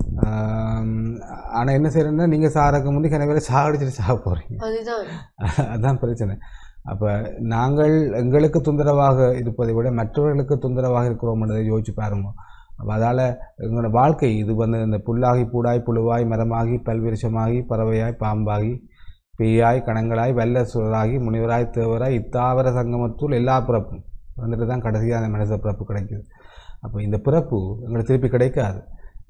ஆனால் என்ன செய்யறேன்னா நீங்கள் சாகிறக்கு முந்தி கனவேல சாகடிச்சிட்டு சாக போகிறீங்க அதுதான் அதான் பிரச்சனை அப்போ நாங்கள் எங்களுக்கு தொந்தரவாக இருப்பதை விட மற்றவர்களுக்கு தொந்தரவாக இருக்கிறோம் என்பதை யோசிச்சு பாருங்க அப்போ அதால் எங்களோட வாழ்க்கை இது வந்து இந்த புல்லாகி பூடாய் புழுவாய் மரமாகி பல்விருஷமாகி பறவையாய் பாம்பாகி பேயாய் கணங்களாய் வெள்ள சுவராகி முனிவராய் தேவராய் இத்தாவர சங்கமத்துள் எல்லா பிறப்பும் வந்துட்டு தான் கடைசியாக அந்த மனித பிறப்பு கிடைக்குது அப்போ இந்த பிறப்பு எங்களுக்கு திருப்பி கிடைக்காது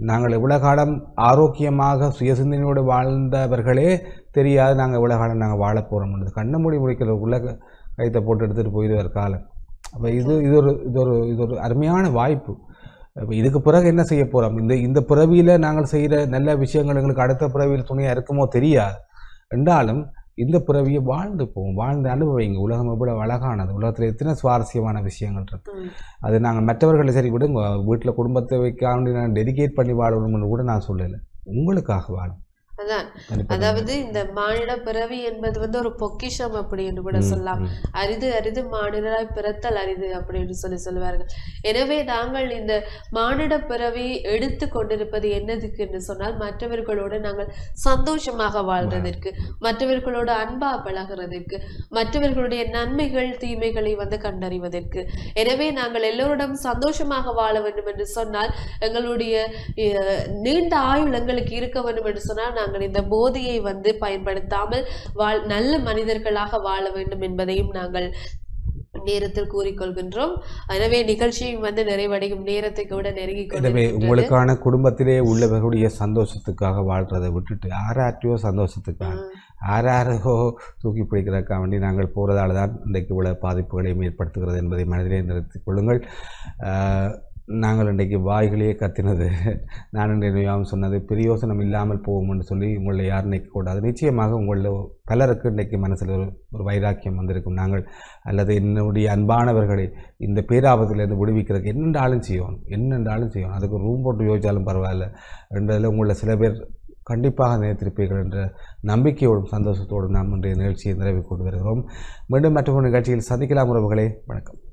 நாங்கள் இவ்வளவு காலம் ஆரோக்கியமாக சுயசிந்தனையோடு வாழ்ந்தவர்களே தெரியாது நாங்கள் இவ்வளவு காலம் நாங்கள் வாழ போகிறோம் கண்ணை மூடி முடிக்கிற உள்ள கைத்தை போட்டு எடுத்துகிட்டு போயிடுவார் காலம் அப்போ இது இது ஒரு இது ஒரு இது ஒரு அருமையான வாய்ப்பு அப்போ இதுக்கு பிறகு என்ன செய்ய போகிறோம் இந்த இந்த பிறவியில் நாங்கள் செய்கிற நல்ல விஷயங்கள் எங்களுக்கு அடுத்த பிறவியில் துணையாக இருக்குமோ தெரியாது என்றாலும் இந்த பிறவியை வாழ்ந்து போவோம் வாழ்ந்து அனுபவிங்க உலகம் எவ்வளவு அழகானது உலகத்தில் எத்தனை சுவாரஸ்யமான விஷயங்கள் இருக்கு ம். அது நாங்கள் மற்றவர்களை சரி விடுங்க வீட்டில் குடும்பத்தை வைக்காண்டி நான் டெடிகேட் பண்ணி வாழணும்னு கூட நான் சொல்லலை உங்களுக்காக வாழும் அதான் தனிப்பட்ட அதாவது இந்த மானிட பிறவி என்பது வந்து ஒரு பொக்கிஷம் அப்படின்னு கூட ம், சொல்லலாம் ம். அரிது அரிது மானிடராய் பிறத்தல் அரிது அப்படின்னு சொல்லி சொல்லுவார்கள் எனவே நாங்கள் இந்த மானிட பிறவி எடுத்து கொண்டிருப்பது என்னதுக்கு என்று சொன்னால் மற்றவர்களோடு நாங்கள் சந்தோஷமாக வாழ்றதற்கு மற்றவர்களோடு அன்பா பழகுறதற்கு மற்றவர்களுடைய நன்மைகள் தீமைகளை வந்து கண்டறிவதற்கு எனவே நாங்கள் எல்லோரிடம் சந்தோஷமாக வாழ வேண்டும் என்று சொன்னால் எங்களுடைய அஹ், நீண்ட ஆயுள் எங்களுக்கு இருக்க வேண்டும் என்று சொன்னால் நாங்கள் இந்த போதையை வந்து பயன்படுத்தாமல் வாழ் நல்ல மனிதர்களாக வாழ வேண்டும் என்பதையும் நாங்கள் நேரத்தில் கூறிக்கொள்கின்றோம் எனவே நிகழ்ச்சியும் வந்து நிறைவடையும் நேரத்தை கூட நெருங்கி எனவே கொண்டிருக்கின்றது. உங்களுக்கான குடும்பத்திலே உள்ளவர்களுடைய சந்தோஷத்துக்காக வாழ்றதை விட்டுட்டு ஆராற்றியோ சந்தோஷத்துக்காக ம், ஆராரோ தூக்கி பிடிக்கிறதுக்காக வேண்டி நாங்கள் போகிறதால தான் இன்றைக்கு இவ்வளவு பாதிப்புகளையும் ஏற்படுத்துகிறது என்பதை மனதிலே நிறுத்திக் கொள்ளுங்கள் ஆஹ், நாங்கள் இன்றைக்கு வாய்களையே கத்தினது நான் இன்றைய ஞாபகம் சொன்னது பிரயோசனம் இல்லாமல் போகும்னு சொல்லி உங்களை யாரும் நிற்கக்கூடாது நிச்சயமாக உங்களில் பலருக்கு இன்றைக்கு மனசில் ஒரு ஒரு வைராக்கியம் வந்திருக்கும் நாங்கள் அல்லது என்னுடைய அன்பானவர்களை இந்த பேராபத்திலிருந்து விடுவிக்கிறதுக்கு என்னென்றாலும் செய்யணும் என்னென்றாலும் செய்யணும் அதுக்கு ரூம் போட்டு யோசிச்சாலும் பரவாயில்ல என்றதில் உங்களில் சில பேர் கண்டிப்பாக நினைத்திருப்பீர்கள் என்ற நம்பிக்கையோடும் சந்தோஷத்தோடும் நாம் இன்றைய நிகழ்ச்சியை நிறைவு கொண்டு வருகிறோம் மீண்டும் மற்றொரு நிகழ்ச்சியில் சந்திக்கலாம் உறவுகளே வணக்கம்